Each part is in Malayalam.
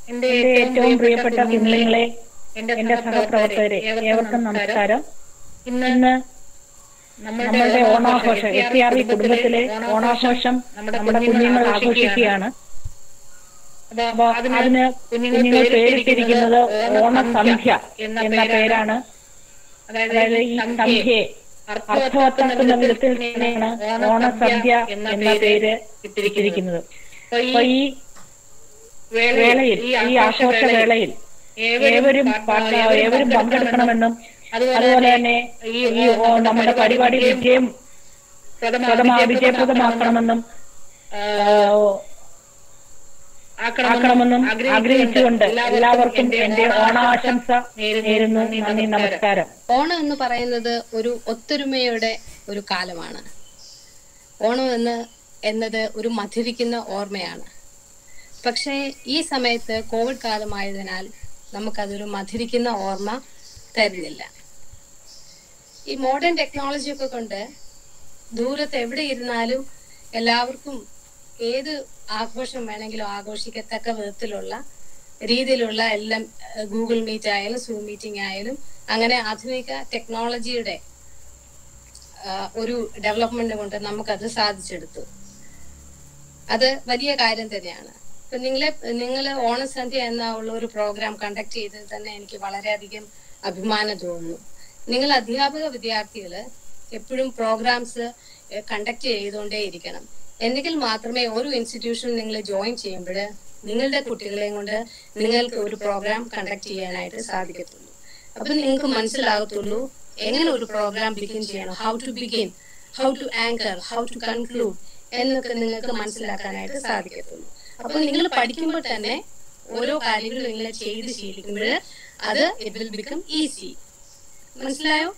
എന്റെ ഏറ്റവും പ്രിയപ്പെട്ട കുഞ്ഞുങ്ങളെ എന്റെ സഹപ്രവർത്തകരെ ഏവർക്കും നമസ്കാരം ഇന്ന് നമ്മളുടെ ഓണാഘോഷം എസ് സി ആർ വി കുടുംബത്തിലെ ഓണാഘോഷം നമ്മുടെ കുഞ്ഞുങ്ങൾ ആഘോഷിക്കുകയാണ് അപ്പൊ അതിന് കുഞ്ഞുങ്ങൾ പേരിട്ടിരിക്കുന്നത് ഓണസന്ധ്യ എന്ന പേരാണ് അതായത് ഈ സന്ധ്യയെ അർത്ഥവത്താക്കുന്ന വിധത്തിൽ തന്നെയാണ് ഓണസന്ധ്യ എന്ന പേര് ഇട്ടിരിക്കുന്നത് അപ്പൊ ഈ വേളയിൽ ഈ ആഘോഷ വേളയിൽ ഏവരും പാ- ഏവരും പങ്കെടുക്കണമെന്നും അതുപോലെ തന്നെ ഈ ഓ- നമ്മുടെ പരിപാടി വിജയം പ്രഥമ വിജയപ്രദമാക്കണമെന്നും ആ, ആക്കണമെന്നും ആഗ്രഹിച്ചുകൊണ്ട് എല്ലാവർക്കും എന്റെ ഓണാശംസ നേരുന്നു നന്ദി നമസ്കാരം ഓണം എന്ന് പറയുന്നത് ഒരു ഒത്തൊരുമയുടെ ഒരു കാലമാണ് ഓണം എന്ന് എന്നത് ഒരു മധുരിക്കുന്ന ഓർമ്മയാണ് പക്ഷേ ഈ സമയത്ത് കോവിഡ് കാലമായതിനാൽ നമുക്കതൊരു മധുരിക്കുന്ന ഓർമ്മ തരുന്നില്ല ഈ മോഡേൺ ടെക്നോളജി ഒക്കെ കൊണ്ട് ദൂരത്ത് എവിടെ ഇരുന്നാലും എല്ലാവർക്കും ഏത് ആഘോഷം വേണമെങ്കിലും ആഘോഷിക്കത്തക്ക വിധത്തിലുള്ള രീതിയിലുള്ള എല്ലാം ഗൂഗിൾ മീറ്റ് ആയാലും സൂം മീറ്റിംഗ് ആയാലും അങ്ങനെ ആധുനിക ടെക്നോളജിയുടെ ആ, ഒരു ഡെവലപ്മെന്റ് കൊണ്ട് നമുക്കത് സാധിച്ചെടുത്തു അത് വലിയ കാര്യം തന്നെയാണ് ഇപ്പൊ നിങ്ങളെ നിങ്ങൾ ഓണസന്ധ്യ എന്ന ഉള്ള ഒരു പ്രോഗ്രാം കണ്ടക്ട് ചെയ്തത് തന്നെ എനിക്ക് വളരെയധികം അഭിമാനം തോന്നുന്നു നിങ്ങൾ അധ്യാപക വിദ്യാർത്ഥികള് എപ്പോഴും പ്രോഗ്രാംസ് കണ്ടക്ട് ചെയ്തുകൊണ്ടേ ഇരിക്കണം എന്നെങ്കിൽ മാത്രമേ ഒരു ഇൻസ്റ്റിറ്റ്യൂഷനിൽ നിങ്ങൾ ജോയിൻ ചെയ്യുമ്പോൾ നിങ്ങളുടെ കുട്ടികളെയും കൊണ്ട് നിങ്ങൾക്ക് ഒരു പ്രോഗ്രാം കണ്ടക്ട് ചെയ്യാനായിട്ട് സാധിക്കത്തുള്ളൂ അപ്പൊ നിങ്ങൾക്ക് മനസ്സിലാകത്തുള്ളൂ എങ്ങനെ ഒരു പ്രോഗ്രാം ബിഗിൻ ചെയ്യണം how to begin how to anchor how to conclude എന്നൊക്കെ നിങ്ങൾക്ക് മനസ്സിലാക്കാനായിട്ട് സാധിക്കത്തുള്ളൂ അപ്പൊ നിങ്ങൾ പഠിക്കുമ്പോൾ തന്നെ ഓരോ കാര്യങ്ങളും നിങ്ങൾ ചെയ്ത് ശീലിക്കുമ്പോൾ അത് ഇറ്റ് വിൽ ബിക്കം ഈസി മനസ്സിലായോ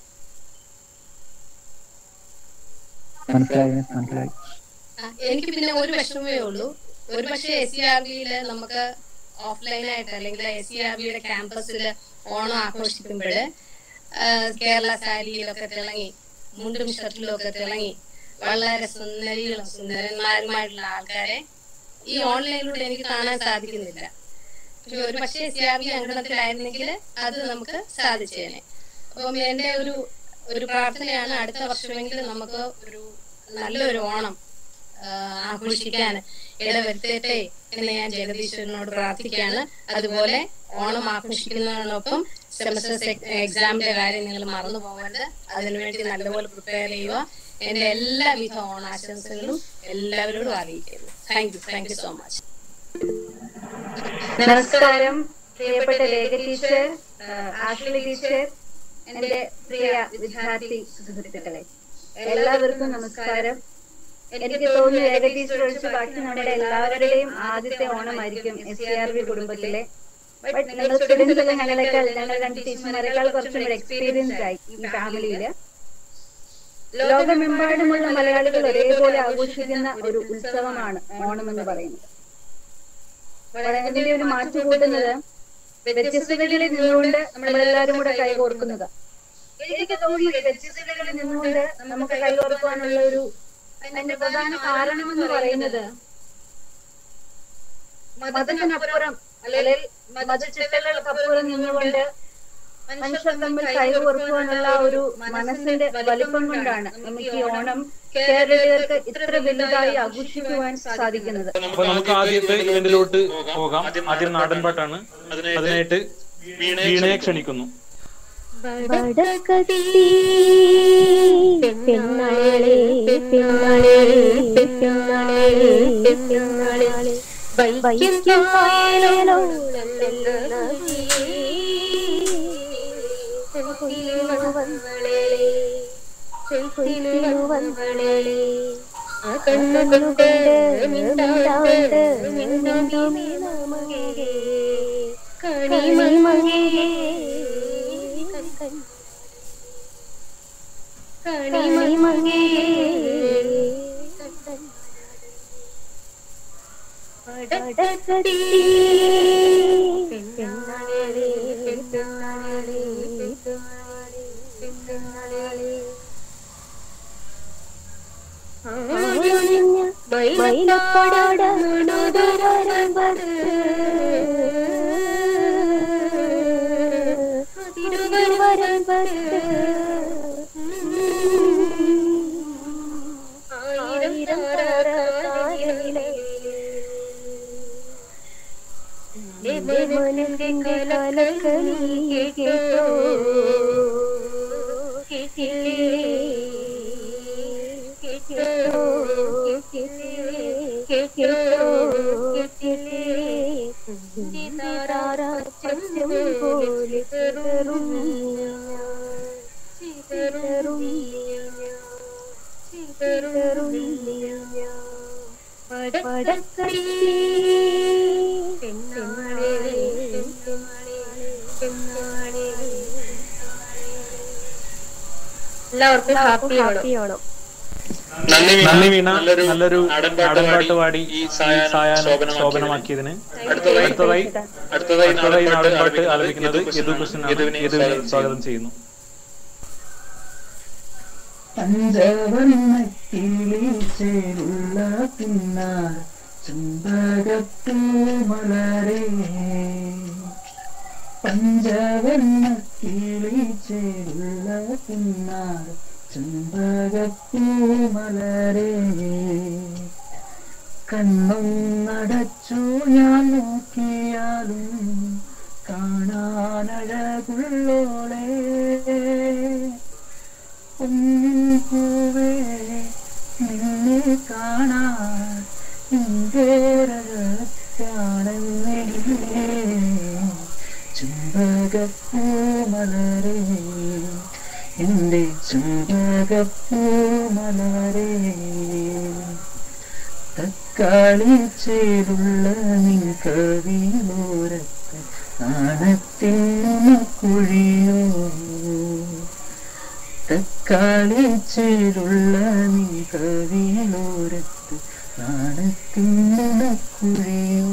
മനസ്സിലായി മനസ്സിലായി ആ, എനിക്ക് പിന്നെ ഒരു വിഷമമേ ഉള്ളൂ ഒരു പക്ഷേ എസ് സി ആർ ബിയില് നമുക്ക് ഓഫ്ലൈൻ ആയിട്ട് അല്ലെങ്കിൽ എസ് സി ആർ ബിയുടെ ക്യാമ്പസിൽ ഓണം ആഘോഷിക്കുമ്പോൾ കേരള സാരിയിലൊക്കെ തിളങ്ങി മുണ്ടും ഷർട്ടിലും ഒക്കെ തിളങ്ങി വളരെ സുന്ദരികളും സുന്ദരന്മാരുമായിട്ടുള്ള ആൾക്കാരെ ഈ ഓൺലൈനിലൂടെ എനിക്ക് കാണാൻ സാധിക്കുന്നില്ല പക്ഷെ ഒരു പക്ഷേ എസ് സി ആർ ബി അങ്കണത്തിലായിരുന്നെങ്കിൽ അത് നമുക്ക് സാധിച്ചേനെ അപ്പം എന്റെ ഒരു ഒരു പ്രാർത്ഥനയാണ് അടുത്ത വർഷമെങ്കിലും നമുക്ക് ഒരു നല്ലൊരു ഓണം ആ, ആഘോഷിക്കാൻ ഇടവരുത്തട്ടെ എന്ന് ഞാൻ ജഗദീശ്വരനോട് പ്രാർത്ഥിക്കുകയാണ് അതുപോലെ ഓണം ആഘോഷിക്കുന്നതിനൊപ്പം സെമസ്റ്റർ എക്സാമിന്റെ കാര്യം നിങ്ങൾ മറന്നു പോകരുത് അതിനുവേണ്ടി നല്ലപോലെ പ്രിപ്പയർ ചെയ്യുക എന്റെ എല്ലാവിധ ഓണാശംസകളും എല്ലാവരോടും അറിയിക്കുന്നു thank you thank you so much നമസ്കാരം പ്രിയപ്പെട്ട ലേഖ ടീച്ചർ ആഷ്ലി ടീച്ചർ എന്റെ പ്രിയ വിദ്യാർത്ഥി സുഹൃത്തുക്കളെ എല്ലാവർക്കും നമസ്കാരം എനിക്ക് തോന്നുന്നു ലേഖ ടീച്ചർ ഒഴിച്ച് ബാക്കി നമ്മുടെ എല്ലാവരുടെയും ആദ്യത്തെ ഓണമായിരിക്കും എസ് സി ആർ ബി കുടുംബത്തിലെ ബട്ട് നിങ്ങൾ സ്റ്റുഡൻസ് എല്ലാം ഞങ്ങളെക്കാൾ ഞങ്ങൾ രണ്ട് ടീച്ചർമാരെക്കാൾ കുറച്ചും കൂടെ എക്സ്പീരിയൻസ് ആയി ഈ ഫാമിലിയില് ലോകമെമ്പാടുമുള്ള മലയാളികൾ ഒരേപോലെ ആഘോഷിക്കുന്ന ഒരു ഉത്സവമാണ് ഓണം എന്ന് പറയുന്നത് അതിന്റെ ഒരു മാറ്റം കൂട്ടുന്നത് വ്യത്യസ്തതകളിൽ നിന്നുകൊണ്ട് നമ്മളെല്ലാരും കൂടെ കൈകോർക്കുന്നത് എനിക്ക് തോന്നുന്നു ഈ വ്യത്യസ്തതകളിൽ നിന്നുകൊണ്ട് നമുക്ക് കൈകോർക്കാനുള്ള ഒരു അതിന്റെ പ്രധാന കാരണം എന്ന് പറയുന്നത് മതത്തിനപ്പുറം അല്ലെങ്കിൽ മതചിട്ടകൾക്കപ്പുറം നിന്നുകൊണ്ട് മനുഷ്യർ തമ്മിൽ കൈകോർക്കുവാനുള്ള ഒരു മനസ്സിന്റെ വലിപ്പം കൊണ്ടാണ് നമുക്ക് ഈ ഓണം കേരളീയർക്ക് ഇത്ര വലുതായി ആഘോഷിക്കുവാൻ സാധിക്കുന്നത് അപ്പൊ നമുക്ക് ആദ്യത്തെ ഇവന്റിലോട്ട് പോകാം ആദ്യം നാടൻ പാട്ടാണ് അതിനായിട്ട് വീണയെ ക്ഷണിക്കുന്നു വടക്കത്തി പെണ്ണാളെ പെണ്ണാളെ പെണ്ണാളെ പെണ്ണാളെ കണ്ണുകൊണ്ട് മിണ്ടാണ്ട് മിണ്ടാമേ നമകേ കണിമങ്ങേ കൺ കണിമങ്ങേ വടക്കത്തി പെണ്ണാളെ പെണ്ണാളെ പെണ്ണാളെ പെണ്ണാളെ ആടിഞ്ഞ മയിലപ്പാടാട മുഴുതുവരമ്പത്ത് കേട്ടില്ലേ കേട്ടോ കേട്ടില്ലേ കേട്ടോ കേട്ടില്ലേ ചിതാരാച്ചം പോലെ ചിതറും ചിതറും ചിതറും പടക്കടി പെണ്ണാളെ പെണ്ണാളെ എല്ലാവർക്കും ഹാപ്പി ഓണം നന്ദി വീണ നല്ലൊരു നാടൻ പാട്ട് പാടി ഈ സായാഹ്നം ശോഭനമാക്കിയതിന് അടുത്തതായി അടുത്തതായി നാടൻ പാട്ട് ആലപിക്കുന്നത് യദു കൃഷ്ണൻ യദുവിനെ സ്വാഗതം ചെയ്യുന്നു പഞ്ചവർണ്ണക്കിളി ചേരുള്ള പിന്നാർ ചെമ്പകപ്പൂ മലരേ പഞ്ചവർണ്ണക്കിളി ചേരുള്ള പിന്നാർ ചെമ്പകപ്പൂ മലരേ കണ്ണും നടച്ചു ഞാൻ നോക്കിയാലും കാണാനഴകുള്ളോളേ ഒന്നിൻ പൂവേ നിന്നെ കാണാൻ ഇന്ത്യരകത്താണെന്നേ ചുംബകപ്പൂ മലരേ എന്റെ ചുംബകപ്പൂ മലരേ തക്കാളി ചേരുള്ള നിൻ കവിയോരത്ത് നാണത്തിനു കുഴിയോ തക്കാളി ചേരുള്ള നീ കവിയിലോരത്ത് നാണത്തിനുണക്കുഴിയോ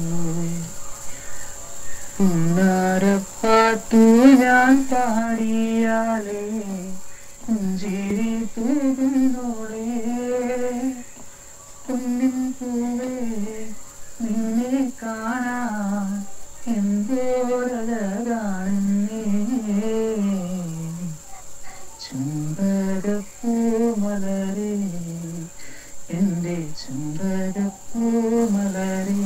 പുന്നാരപ്പാട്ടു ഞാൻ പാടിയാലേ കുഞ്ചിരി തൂകുന്നോളേ കുന്നിൻ പൂവേ നിന്നെ കാണാൻ എന്തോരഴകാണെന്നേ ചെമ്പകപ്പൂമലരേ എന്റെ ചെമ്പകപ്പൂമലരേ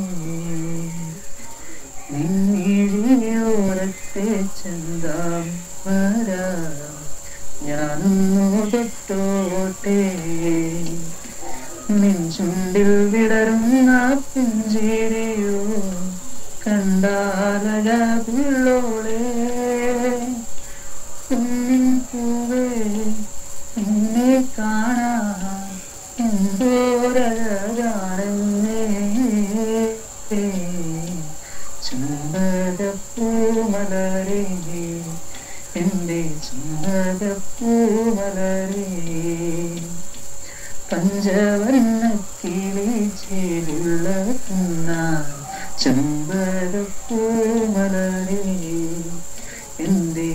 നിന്നിഴിയോരത്തെ ചെന്താം വരാ ഞാനൊന്നു തൊട്ടോട്ടെ നെഞ്ചുണ്ടിൽ വിടരുന്ന പുഞ്ചിരിയോ കണ്ടാലഴകുള്ളോളേ കുന്നിൻ പൂവേ നിന്നെ കാണാൻ എന്തോരഴകാണെന്നേ ചുംബകപ്പൂമലരേ എന്റെ ചുംബകപ്പൂമലരേ പഞ്ചവർണ്ണ കിളി ചേരുള്ള പുന്നാൻ ചുംബകപ്പൂമലരേ എന്റെ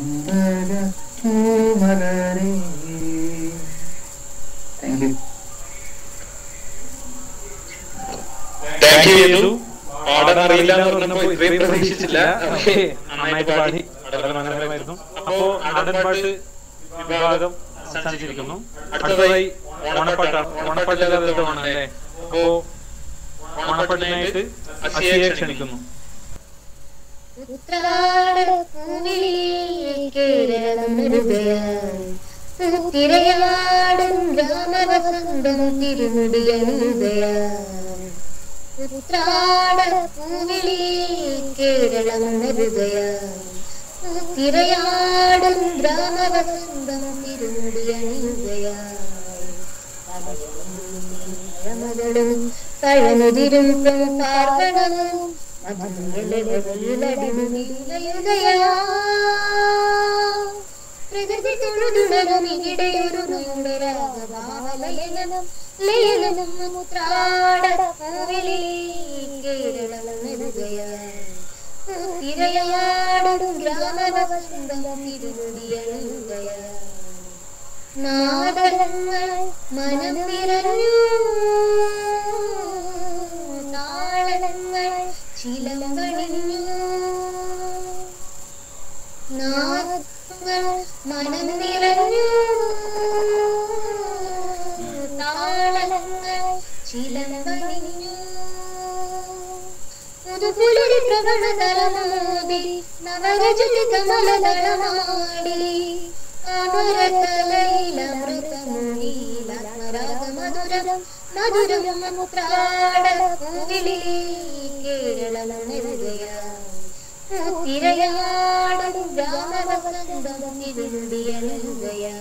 ചുംബകപ്പൂമലരേ thank you thank you Yadu പാടാൻ അറിയില്ല എന്ന് പറഞ്ഞപ്പോ ഇത്രയും പ്രതീക്ഷിച്ചില്ല പക്ഷേ നന്നായിട്ട് പാടി വളരെ മനോഹരമായിരുന്നു അപ്പോ നാടൻ പാട്ട് വിഭാഗം അവസാനിച്ചിരിക്കുന്നു അടുത്തതായി ഓണപ്പാട്ടാണ് ഓണപ്പാട്ടില്ലാതെ ഓണം അല്ലേ അപ്പോ ഓണപ്പാട്ടിനായിട്ട് അസിയെ ക്ഷണിക്കുന്നു തിരയാടും രാമവസന്തം തിരുമുടിയനുദയ ഉത്രാട പൂവിളി കേരളം ഹൃദയ തിരയാടും രാമവസന്തം തിരുമുടിയനുദയ മകളും പഴമുതിരും പാർവണവും പ്രകൃതി തൊഴുതുണരും ഇവിടെയൊരു നൂടരാഗഭാവലയനം ലയനം മുത്രാട പൂവിളി കേരളം നൽകയ തിരയാടും ഗ്രാമവസന്തം തിരുമുടിയഴുകയ നാടകങ്ങൾ മനം നിറഞ്ഞു താളങ്ങൾ ചിലമ്പണിഞ്ഞു നാദങ്ങൾ മനം നിറഞ്ഞു താളങ്ങൾ ചിലമ്പണിഞ്ഞു പുതുപുലരി പ്രവണതലമോതി നവരജതി കമലദളമാടി മധുരം മധുരം മുത്രാട പൂവിളി കേരളമുണരുകയാടും ഗ്രാമവസന്തം ഇരുടിയലുകയാ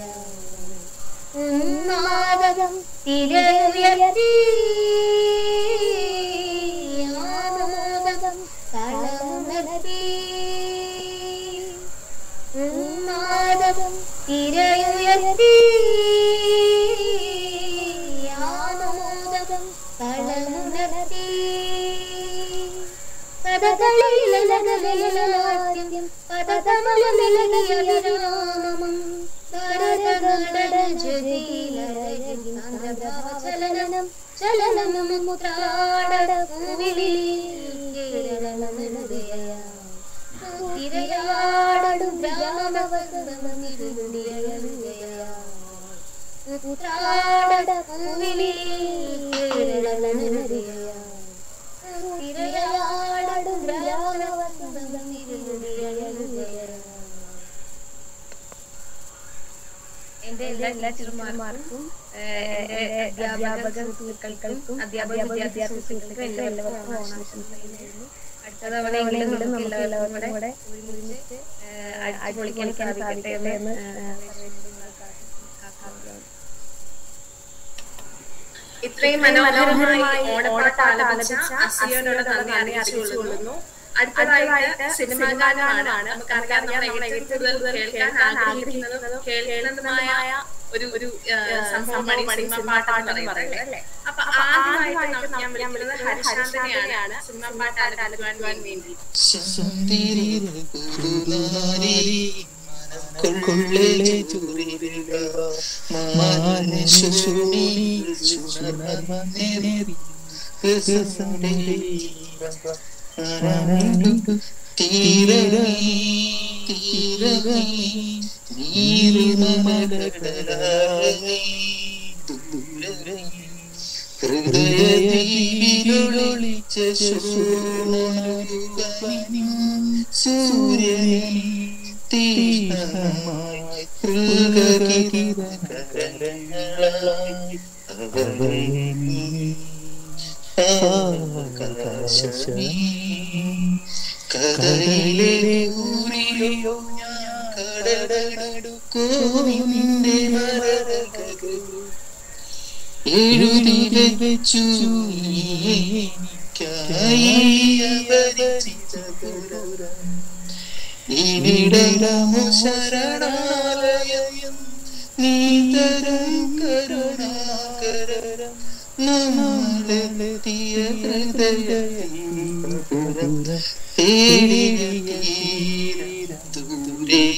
ഉന്മാദം തിരയുയർത്തി ആമോദം കളമുണർത്തി ഉന്മാദം തിരയുയർത്തി ആമോദം കളമുണർത്തി പദകളിലലകളിലാദ്യം പദതമലമിളകിയൊരാമം ചലനം ചലനം മുദ്രാട പൂവിളി തിരയാടും ഗ്രാമവസന്തമുദ്രാട പൂവിളി തിരയാടും എന്റെ എല്ലാ എല്ലാ ചെറുമാർക്കും എന്റെ അധ്യാപക സുഹൃത്തുക്കൾക്കും അധ്യാപക വിദ്യാർത്ഥി സുഹൃത്തുക്കൾക്കും എല്ലാവർക്കും ഓണാശംസകൾ അടുത്ത തവണയെങ്കിലും നമുക്ക് എല്ലാവർക്കും കൂടെ ഒരുമിച്ച് അടിപൊളിക്കാൻ സാധിക്കട്ടെ എന്ന് ഇത്രയും മനോഹരമായി ഓണപ്പാട്ട് ആലപിച്ച അസിയോനോട് നന്ദി അറിയിച്ചുകൊള്ളുന്നു അടുത്തതായിട്ട് സിനിമാ ഗാനമാണ് നമുക്കറിയാം നമ്മൾ ഏറ്റവും കൂടുതൽ കേൾക്കാൻ ആഗ്രഹിക്കുന്നതും കേൾക്കുന്നതുമായ ഒരു ഒരു സംഭവമാണ് ഈ സിനിമാ പാട്ടെന്ന് പറയുന്നത് അല്ലേ അപ്പൊ ആദ്യമായിട്ട് ഞാൻ വിളിക്കുന്നത് ഹരിശാന്തനെയാണ് സിനിമാ പാട്ട് ആലപിക്കുവാൻ വേണ്ടി കൊള്ളേ ചുരിക മാനശുനി ചുനമനേരി രസസണ്ടേ തീരവി തീരവി നീരുമമകടലായി ദൂരവി ഹൃദയദീപിലൊളിച്ച ശോണരുകനി സൂര്യനെ തീഷ്ണമായി മൃഗകിരണങ്ങളായി അവനി ആകാശമേ കടലിലെ ഊരിയോ ഞാൻ കടലടുക്കോ നിന്റെ മരകകൾ എഴുതി വെച്ചു എനിക്കായി അവതരിച്ചതുരം ഇവിടമു ശരണാലയം നീതരം കരുണാകരം നമ്മളെത്തിയ ഹൃദയം തേടിയ ദൂരേ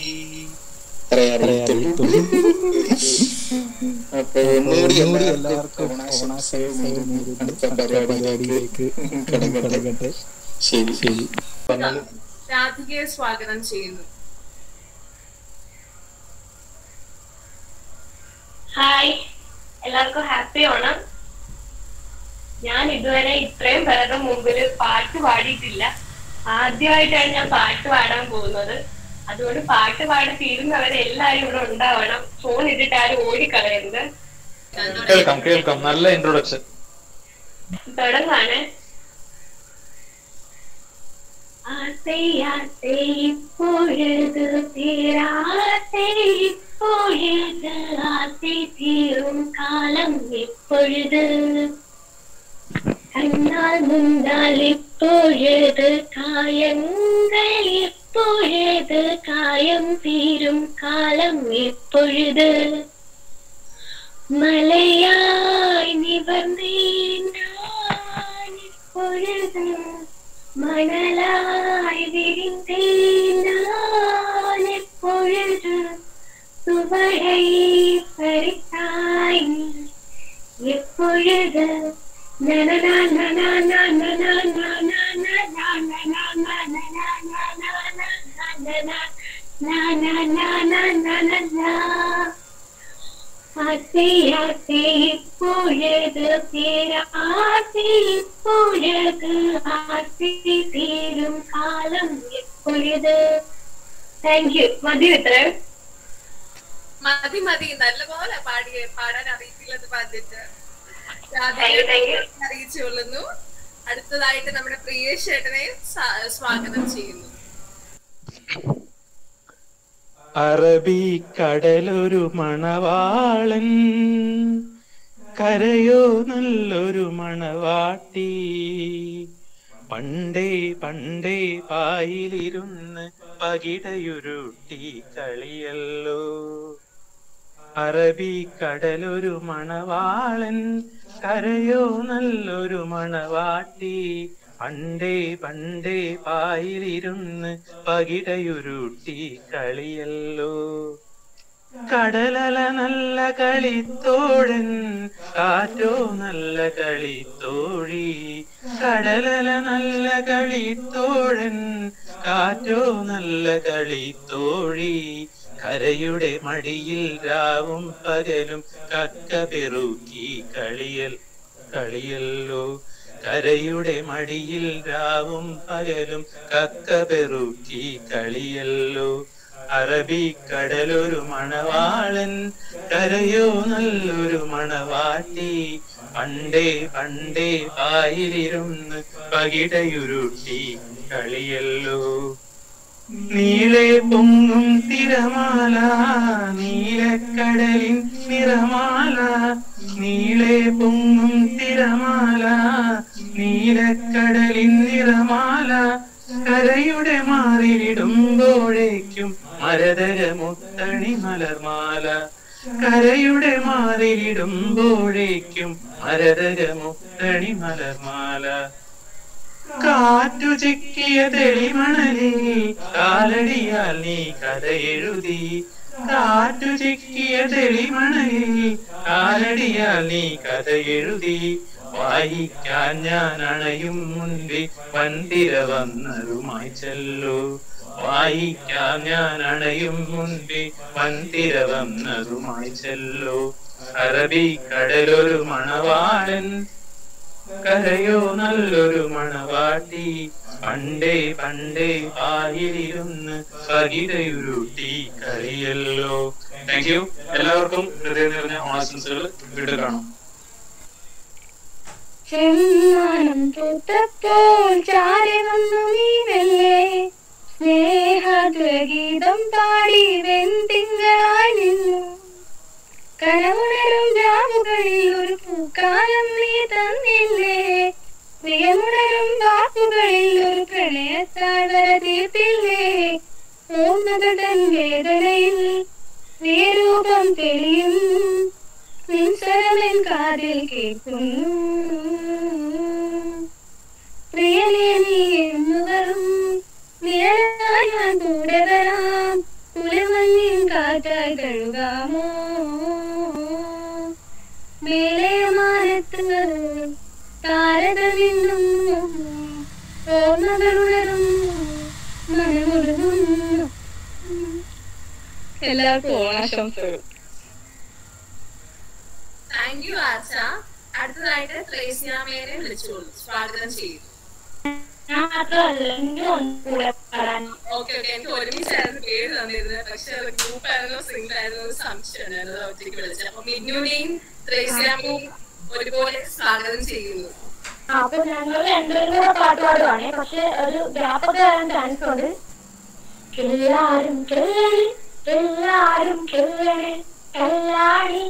അപ്പൊ ഒന്നുകൂടി എല്ലാവർക്കും ഓണാശയം നേരുന്നു. അടുത്ത പരിപാടിയിലേക്ക് കടക്കട്ടെ ശരി ശരി രാധികയെ സ്വാഗതം ചെയ്യുന്നു ഹായ് എല്ലാവർക്കും ഹാപ്പി ഓണം ഞാൻ ഇതുവരെ ഇത്രയും പേരുടെ മുമ്പിൽ പാട്ട് പാടിയിട്ടില്ല ആദ്യമായിട്ടാണ് ഞാൻ പാട്ട് പാടാൻ പോകുന്നത് അതുകൊണ്ട് പാട്ട് പാടി തീരുന്നവരെ എല്ലാവരും ഇവിടെ ഉണ്ടാവണം ഫോൺ ഇട്ടിട്ട് ആരും ഓടിക്കളയരുത് കേൾക്കാം കേൾക്കാം നല്ല ഇൻട്രൊഡക്ഷൻ തുടങ്ങാണ് ആസை ஆசை இப்பொழுது தீராசை இப்பொழுது ஆசை தீரும் காலம் எப்பொழுது கண்ணால் முன்னால் இப்பொழுது காயங்கள் எப்பொழுது காயம் தீரும் காலம் எப்பொழுது மலையாய் நிவர்ந்தேன் நான் இப்பொழுது மணலாய் விரிந்தேன் நான் எப்பொழுது சுவடை பறித்தாய் நீ எப்பொழுது நனனா நனா நனா நனா நனா நனா நனா நனா ஆசை ஆசை இப்பொழுது பேராசை இப்பொழுது ஆசை தீரும் காலம் எப்பொழுது താങ്ക് യു മതി ഇത്രയും മതി മതി നല്ലപോലെ പാടി പാടാൻ അറിയത്തില്ലെന്ന് പറഞ്ഞിട്ട് Thank you, thank you. അറിയിച്ചുകൊള്ളുന്നു അടുത്തതായിട്ട് നമ്മുടെ പ്രിയ ചേട്ടനെ സ്വാ- സ്വാഗതം ചെയ്യുന്നു അറബിക്കടലൊരു മണവാളൻ കരയോ നല്ലൊരു മണവാട്ടി പണ്ടേ പണ്ടേ പായിലിരുന്ന് പകിടയുരുട്ടി കളിയല്ലോ അറബിക്കടലൊരു മണവാളൻ കരയോ നല്ലൊരു മണവാട്ടി പണ്ടേ പണ്ടേ പായിലിരുന്ന് പകിടയുരുട്ടി കളിയല്ലോ കടലല നല്ല കളിത്തോഴൻ കാറ്റോ നല്ല കളിത്തോഴി കടലല നല്ല കളിത്തോഴൻ കാറ്റോ നല്ല കളിത്തോഴി കരയുടെ മടിയിൽ രാവും പകലും കക്ക പെറുക്കി കളിയൽ കളിയല്ലോ കരയുടെ മടിയിൽ രാവും പകലും കക്ക പെറുക്കി കളിയല്ലോ അറബിക്കടലൊരു മണവാളൻ കരയോ നല്ലൊരു മണവാട്ടി പണ്ടേ പണ്ടേ പായിലിരുന്ന് പകിടയുരുട്ടി കളിയല്ലോ നീളെ പൊങ്ങും തിരമാല നീലക്കടലിൻ നിറമാല നീളെ പൊങ്ങും തിരമാല നീലക്കടലിൻ നിറമാല കരയുടെ മാറിലിടുമ്പോഴേക്കും മരതര മുത്തണി മലർമാല കരയുടെ മാറിലിടുമ്പോഴേക്കും മരതര മുത്തണി മലർമാല കാറ്റു ചിക്കിയ തെളിമണലിൽ കാലടിയാൽ നീ കഥ എഴുതി കാറ്റു ചിക്കിയ തെളിമണലിൽ കാലടിയാൽ നീ കഥ എഴുതി വായിക്കാൻ ഞാൻ അണയും മുൻപേ വന്തിര വന്നതുമായി ചെല്ലു വായിക്കാൻ ഞാൻ അണയും മുൻപേ വന്തിര വന്നതുമായി ചെല്ലു അറബിക്കടലൊരു മണവാളൻ കരയോ നല്ലൊരു മണവാട്ടി പണ്ടേ പണ്ടേ ആയിരിരുന്ന് പകിതയുരുട്ടി കളിയല്ലോ താങ്ക് യു എല്ലാവർക്കും ഹൃദയം നിറഞ്ഞ ഓണാശംസകൾ വീണ്ടും കാണാം ചെമ്മാനം പൂത്തപ്പോൾ ചാരി വന്നു നീനല്ലേ സ്നേഹഗീതം പാടി വെന്തിങ്കളായി നിന്നു കനമുണരും രാവുകളിൽ ഒരു പൂക്കാലം നീ തന്നില്ലേ പ്രിയമുണരും വാക്കുകളിൽ ഒരു പ്രണയത്താഴ്വര തീർത്തില്ലേ പൂർണ്ണതൻ വേദനയിൽ പ്രിയരൂപം തെളിയും നിൻസ്വരമെൻ കാതിൽ കേൾക്കുന്നു പ്രിയനെ നീ എന്നുവരും നിഴലായി ഞാൻ കൂടെ വരാം കുളിമഞ്ഞിൻ കാറ്റായി കഴുകാമോ മേലെ മാനത്ത് താരകൾ നിന്നും ഓർമ്മകൾ ഉണരും മനമുരുകുന്നു എല്ലാവർക്കും ഓണാശംസകൾ താങ്ക് യു ആർച്ച അടുത്തതായിട്ട് ത്രേസ്യാമേനെ വിളിച്ചോളൂ സ്വാഗതം ചെയ്യുന്നു ഞാൻ മാത്രമല്ല എനിക്ക് കൂടെ പാടാൻ ഓക്കെ ഓക്കെ എനിക്ക് ഒരുമിച്ചായിരുന്നു പേര് തന്നിരുന്നത് പക്ഷെ അത് ഗ്രൂപ്പ് ആയിരുന്നോ സിംഗിൾ ആയിരുന്നോ എന്ന് സംശയം ഉണ്ടായിരുന്നു അത് ഒറ്റയ്ക്ക് വിളിച്ചത് അപ്പൊ മിന്നുനെയും ത്രേസ്യാമയും ഒരുപോലെ സ്വാഗതം ചെയ്യുന്നു ആ, അപ്പൊ ഞങ്ങൾ രണ്ടുപേരും കൂടെ പാട്ട് പാടുവാണേ പക്ഷെ ഒരു ഗ്യാപ്പ് ഒക്കെ വരാൻ ചാൻസ് ഉണ്ട് എല്ലാരും കേളി എല്ലാരും കേളി കല്ലാണി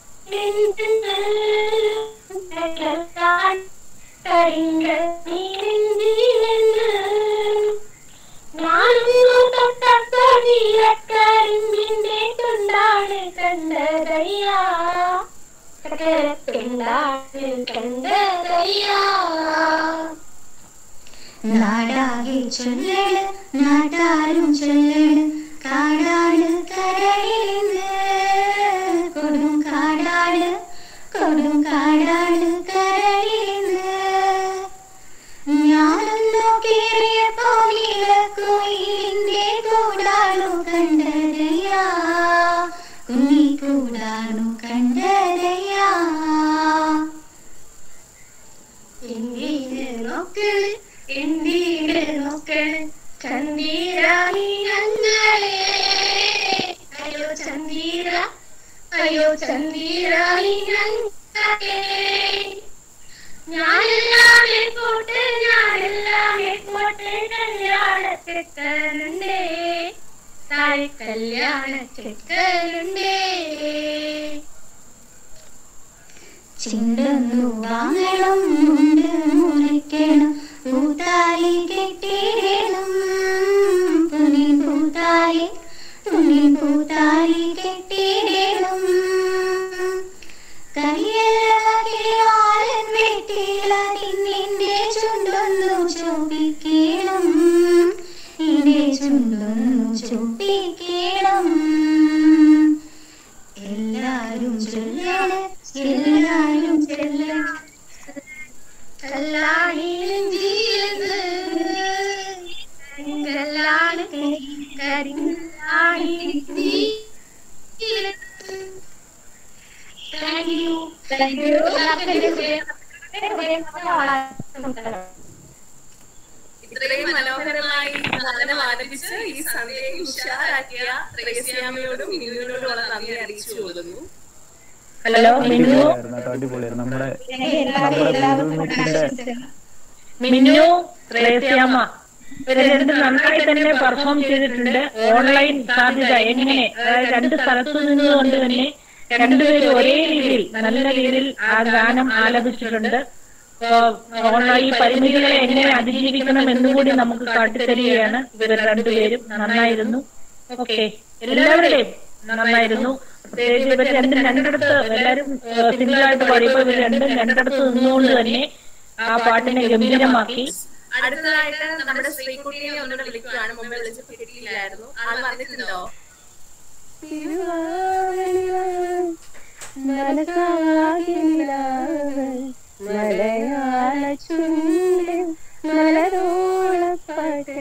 ഞാനൊന്നു തൊട്ടീരക്കരിമ്പിന്റെ തുണ്ടാണ് കണ്ടതയ്യാ കണ്ടതാണ് കണ്ടതയ്യാ നാടാകെ ചൊല്ലണ് നാട്ടാരും ചൊല്ലണ് കാടാണ് കരയിന്ന് കൊടും കാടാണ് കൊടും കാടാണ് കരയിന്ന് ഞാനൊന്നു കേറിയപ്പോ നീലക്കോയിലിന്റെ കൂടാണു കണ്ടതയ്യാ കുഞ്ഞി കൂടാണു കണ്ടതയ്യാ എന്തിന് നോക്കണ് എന്തിന് നോക്കണ് ചന്ദിരാണി ഞങ്ങളെ അയ്യോ ചന്ദിര അയ്യോ ചന്ദ്രാണിനേ ഞാനെല്ലാം പോട്ട് ഞാനെല്ലാം പോട്ട് കല്യാണ ചെക്കനുണ്ടേ താഴെ കല്യാണ ചെക്കനുണ്ടേ ചിണ്ടൊന്നു വാങ്ങണം മുണ്ട് മുറിക്കണം പൂത്താലി കെട്ടിടണം തുണി പൂത്താലി തുണി പൂത്താലി കെട്ടിടണം കയ്യിലാലൻ വെട്ടിയിലെ ചുണ്ടൊന്നു ചോപ്പിക്കണം ഇന്റെ ചുണ്ടൊന്നു ചോപ്പിക്കണം എല്ലാരും ചൊല്ലാണ് എല്ലാരും ചൊല്ലാണ് കല്ലാണിയിലും ജീലത് കല്ലാണ് കരിങ്ങാണിയിലും ജീലത് താങ്ക് യു താങ്ക് യു ഇത്രയും മനോഹരമായി ഗാനം ആലപിച്ച് ഈ സന്ധ്യയെ ഉഷാറാക്കിയ ത്രേസ്യാമയോടും മിനുവിനോടുമുള്ള നന്ദി അറിയിച്ചു കൊള്ളുന്നു ഹലോ മിന്നു കേട്ടോ, അടിപൊളിയായിരുന്നു നമ്മുടെ നമ്മുടെ മിന്നുമിച്ചിന്റെ മിന്നു ത്രേസ്യാമ്മ ഇവര് രണ്ട് നന്നായി തന്നെ പെർഫോം ചെയ്തിട്ടുണ്ട് ഓൺലൈൻ സാധ്യത എങ്ങനെ അതായത് രണ്ട് സ്ഥലത്തു നിന്നുകൊണ്ട് തന്നെ രണ്ടുപേരും ഒരേ രീതിയിൽ നല്ല രീതിയിൽ ആ ഗാനം ആലപിച്ചിട്ടുണ്ട് ഓൺലൈൻ ഈ പരിമിതികളെ എങ്ങനെ അതിജീവിക്കണം എന്നുകൂടി നമുക്ക് കാട്ടിത്തരികയാണ് ഇവർ രണ്ടുപേരും നന്നായിരുന്നു ഓക്കെ എല്ലാവരുടെയും നന്നായിരുന്നു പ്രത്യേകിച്ച് ഇവർ രണ്ടും രണ്ടിടത്ത് എല്ലാവരും സിംഗിൾ ആയിട്ട് പാടിയപ്പോൾ ഇവർ രണ്ടും രണ്ടിടത്ത് നിന്നുകൊണ്ട് തന്നെ ആ പാട്ടിനെ ഗംഭീരമാക്കി അടുത്തതായിട്ട് നമ്മുടെ ശ്രീകുട്ടിയെ ഒന്നുകൂടെ വിളിക്കുകയാണ് മുമ്പ് വിളിച്ചപ്പോൾ കിട്ടിയില്ലായിരുന്നു ആൾ വന്നിട്ടുണ്ടോ മലയാള ചുണ്ടിൽ മലരോളപ്പാട്ട്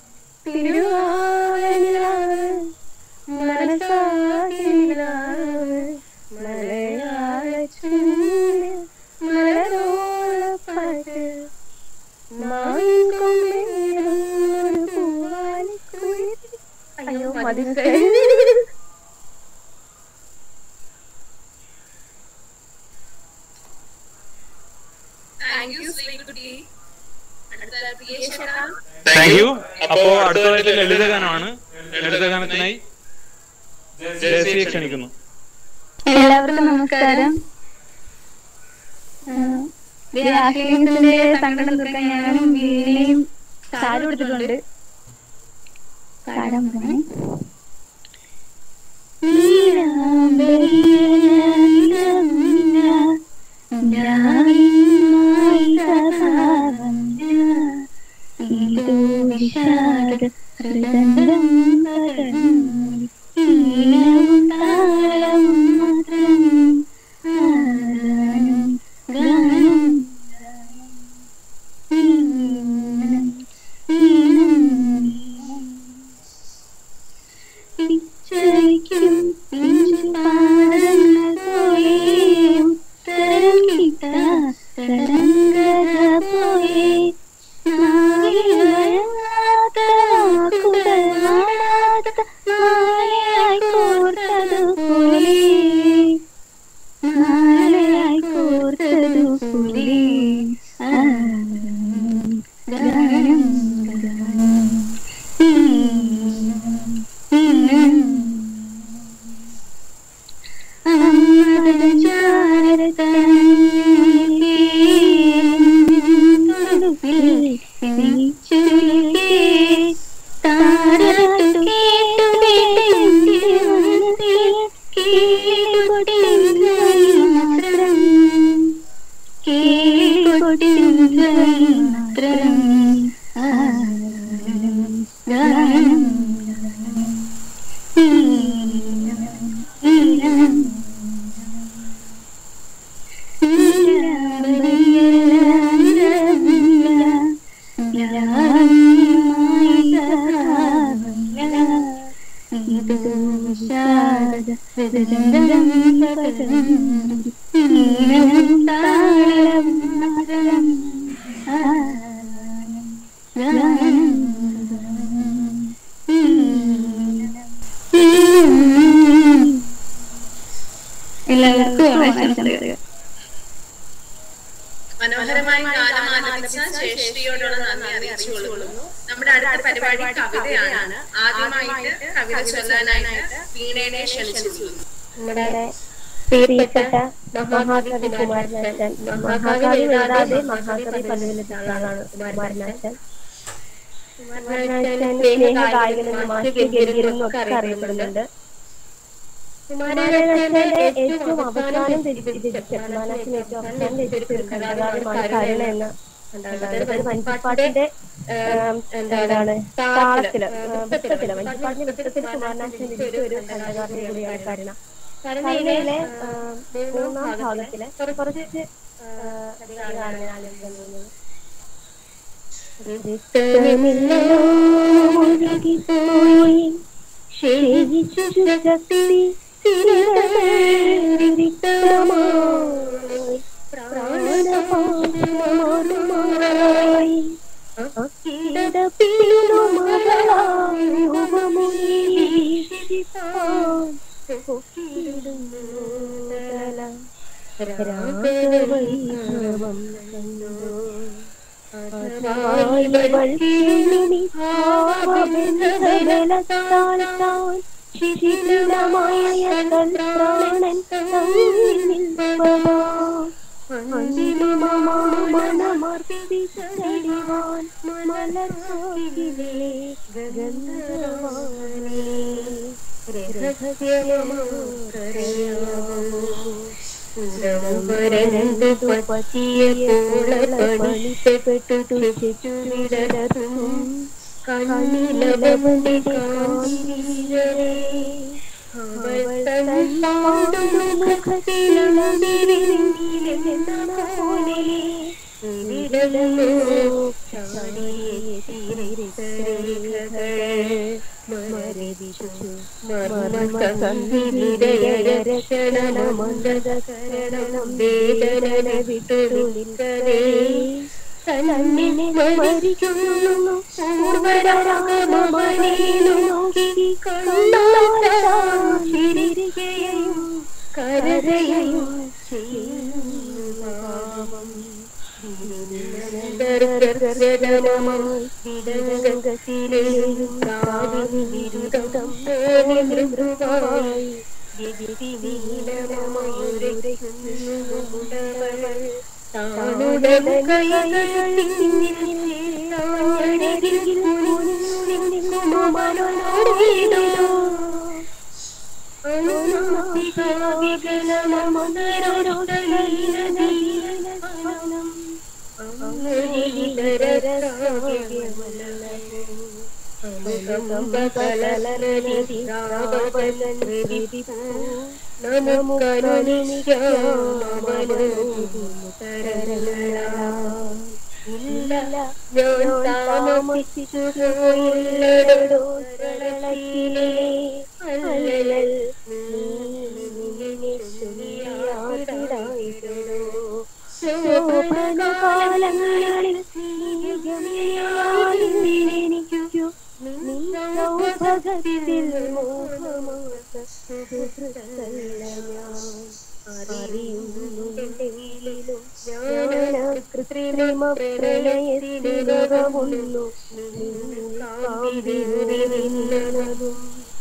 തിരുവാനിലാവ് മനസാകിലാവ് മലയാള ചുണ്ടിൽ മലരോളപ്പാട്ട് മാവിൻ കൊമ്പിലും ഒരു പൂവാലിക്കുയിൽ അയ്യോ മതി താങ്ക് യു ശ്രീകുട്ടി അടുത്ത പ്രിയേഷ് ചേട്ടാ താങ്ക് യു അപ്പോ അടുത്തതായിട്ട് ലളിതഗാനമാണ് ലളിതഗാനത്തിനായി ജയശ്രീയെ ക്ഷണിക്കുന്നു എല്ലാവർക്കും നമസ്കാരം ആശ്രയത്തിന്റെ സങ്കടം തീർക്കാൻ ഞാനും വീണയും സാരം എടുത്തിട്ടുണ്ട് സാരം പറഞ്ഞേ ഹൃദന്തം ഈണവും താളവും മാത്രം ഗാനം ഗാനം ഈണം ഈണം പിച്ചയ്ക്കും പിഞ്ചു പാദങ്ങൾ പോയേ ഉത്തരം കിട്ടാ തരംഗത പോയേ നാവിൽ വഴങ്ങാത്ത വാക്കുകൾ മാറാത്ത മാലയായി കോർത്തതുപോലെ മാലയായി കോർത്തതുപോലെ ആ, ഗാനം ഗാനം ഈണം ഈണം എല്ലാവർക്കും ഓണാശംസകൾ മനോഹരമായി ഗാനം ആലപിച്ച ജയശ്രീയോടുള്ള നന്ദി അറിയിച്ചുകൊള്ളുന്നു നമ്മുടെ അടുത്ത പരിപാടി കവിതയാണ് ആദ്യമായിട്ട് കവിത ചൊല്ലാനായിട്ട് വീണേനെ ക്ഷണിച്ചിട്ടുള്ളൂ നമ്മുടെ പ്രിയപ്പെട്ട മഹാകവി കുമാരനാശൻ മഹാകവി എഴുതാതെ മഹാകവി പദവിയിലെത്തിയ ആളാണ് കുമാരനാശൻ കുമാരനാശൻ സ്നേഹ ഗായകനെന്നും മാസ്റ്റർ ഗംഭീരെന്നും ഒക്കെ അറിയപ്പെടുന്നുണ്ട് കുമാരനാശന്റെ ഏറ്റവും അവസാനം രചിച്ച കുമാരനാശൻ ഏറ്റവും അവസാനം രചിച്ച ഒരു കഥാകാരമാണ് കരുണ എന്ന കഥാകാരൻ വഞ്ചിപ്പാട്ടിന്റെ എന്താണ് താളത്തില് വൃത്തത്തില് വഞ്ചിപ്പാട്ടിന്റെ വൃത്തത്തിൽ കുമാരനാശൻ രചിച്ച ഒരു കഥാകാരൻ കൂടിയാണ് കരുണ കരുണയിലെ മൂന്നാം ഭാഗത്തിലെ കുറച്ച് ഗാനങ്ങളാണ് ഞാൻ തോന്നുന്നത് ഒഴുകിപ്പോയി ക്ഷയിച്ചു ശക്തി പ്രാണപാശമായി രാഘവൈഭവം ശിഥിലമായ തൽപ്രാണൻ മനമർപ്പിച്ചടിവാൻ മലർക്കിലേ ഗഗന്ധവാനേ രക്ഷണമന്തകരണം വേദന വിട്ടുനിൽക്കതേ തന്നെ മരിക്കുന്നു പൂർവരാഗമനേനു നോക്കി കണ്ണാശിരികയും കരതയും ചെയ്യുന്നു പാവം ദർശനമായി വിടകത്തിലെയും കാവിനി വിരുദം മൃദുവായി നീലമയൂരയ്ക്കുന്നുണ്ടവൾ താനുടൻ കൈകൾ ഇല്ല ഞാൻ താമസിച്ചു പോയില്ലടോ സരളയിലെ അല്ലൽ ശോഭനകാലങ്ങളിൽ എനിക്കു സൗഭഗത്തിൽ മോഹമാസ സുഹൃത്തല്ല ഞാൻ അറിയുന്നുണ്ടെങ്കിലും ഞാൻ കൃത്രിമ പ്രണയത്തിലുറവുന്നു കാവിരുന്നതും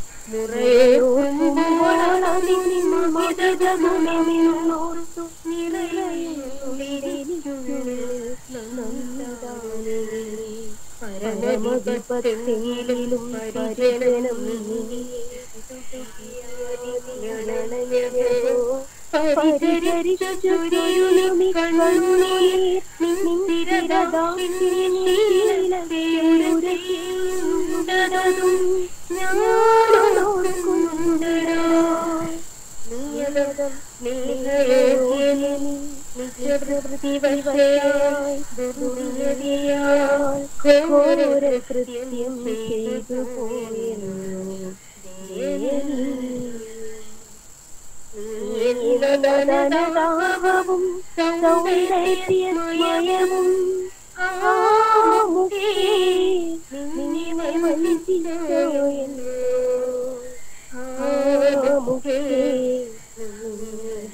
മുറയോർമ്മോർത്തു പരമവിപത്തിലും പരിചരണം പരിചരിച്ചൊരിയുമി കണ്ണുനീർ നിന്ദിരദാസിയുണ്ടതും ഞാനോർക്കുന്നുണ്ടോ നിയമതം സ്നേഹയോഗ്യനി നിത്യപ്രതിവശയായി ദുർനിയതിയാൽ ഘോര കൃത്യം ചെയ്തു പോയെന്നു വും സൗന്ദര്യസ്മയവും ആമുഖേ നിന്നെ വഞ്ചിച്ചോയെന്നു ആമുഖേ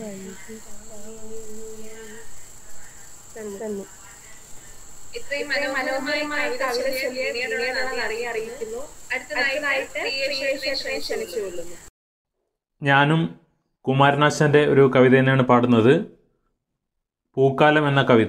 തന്നു ഇത്രയും മനോഹരമായ കവിത ചൊല്ലിയ പിന്നീടുള്ള നന്ദി അറിയിക്കുന്നു അടുത്തതായിട്ട് പ്രിയേഷനെ ക്ഷണിച്ചുകൊള്ളുന്നു ഞാനും കുമാരനാശാന്റെ ഒരു കവിത തന്നെയാണ് പാടുന്നത് പൂക്കാലം എന്ന കവിത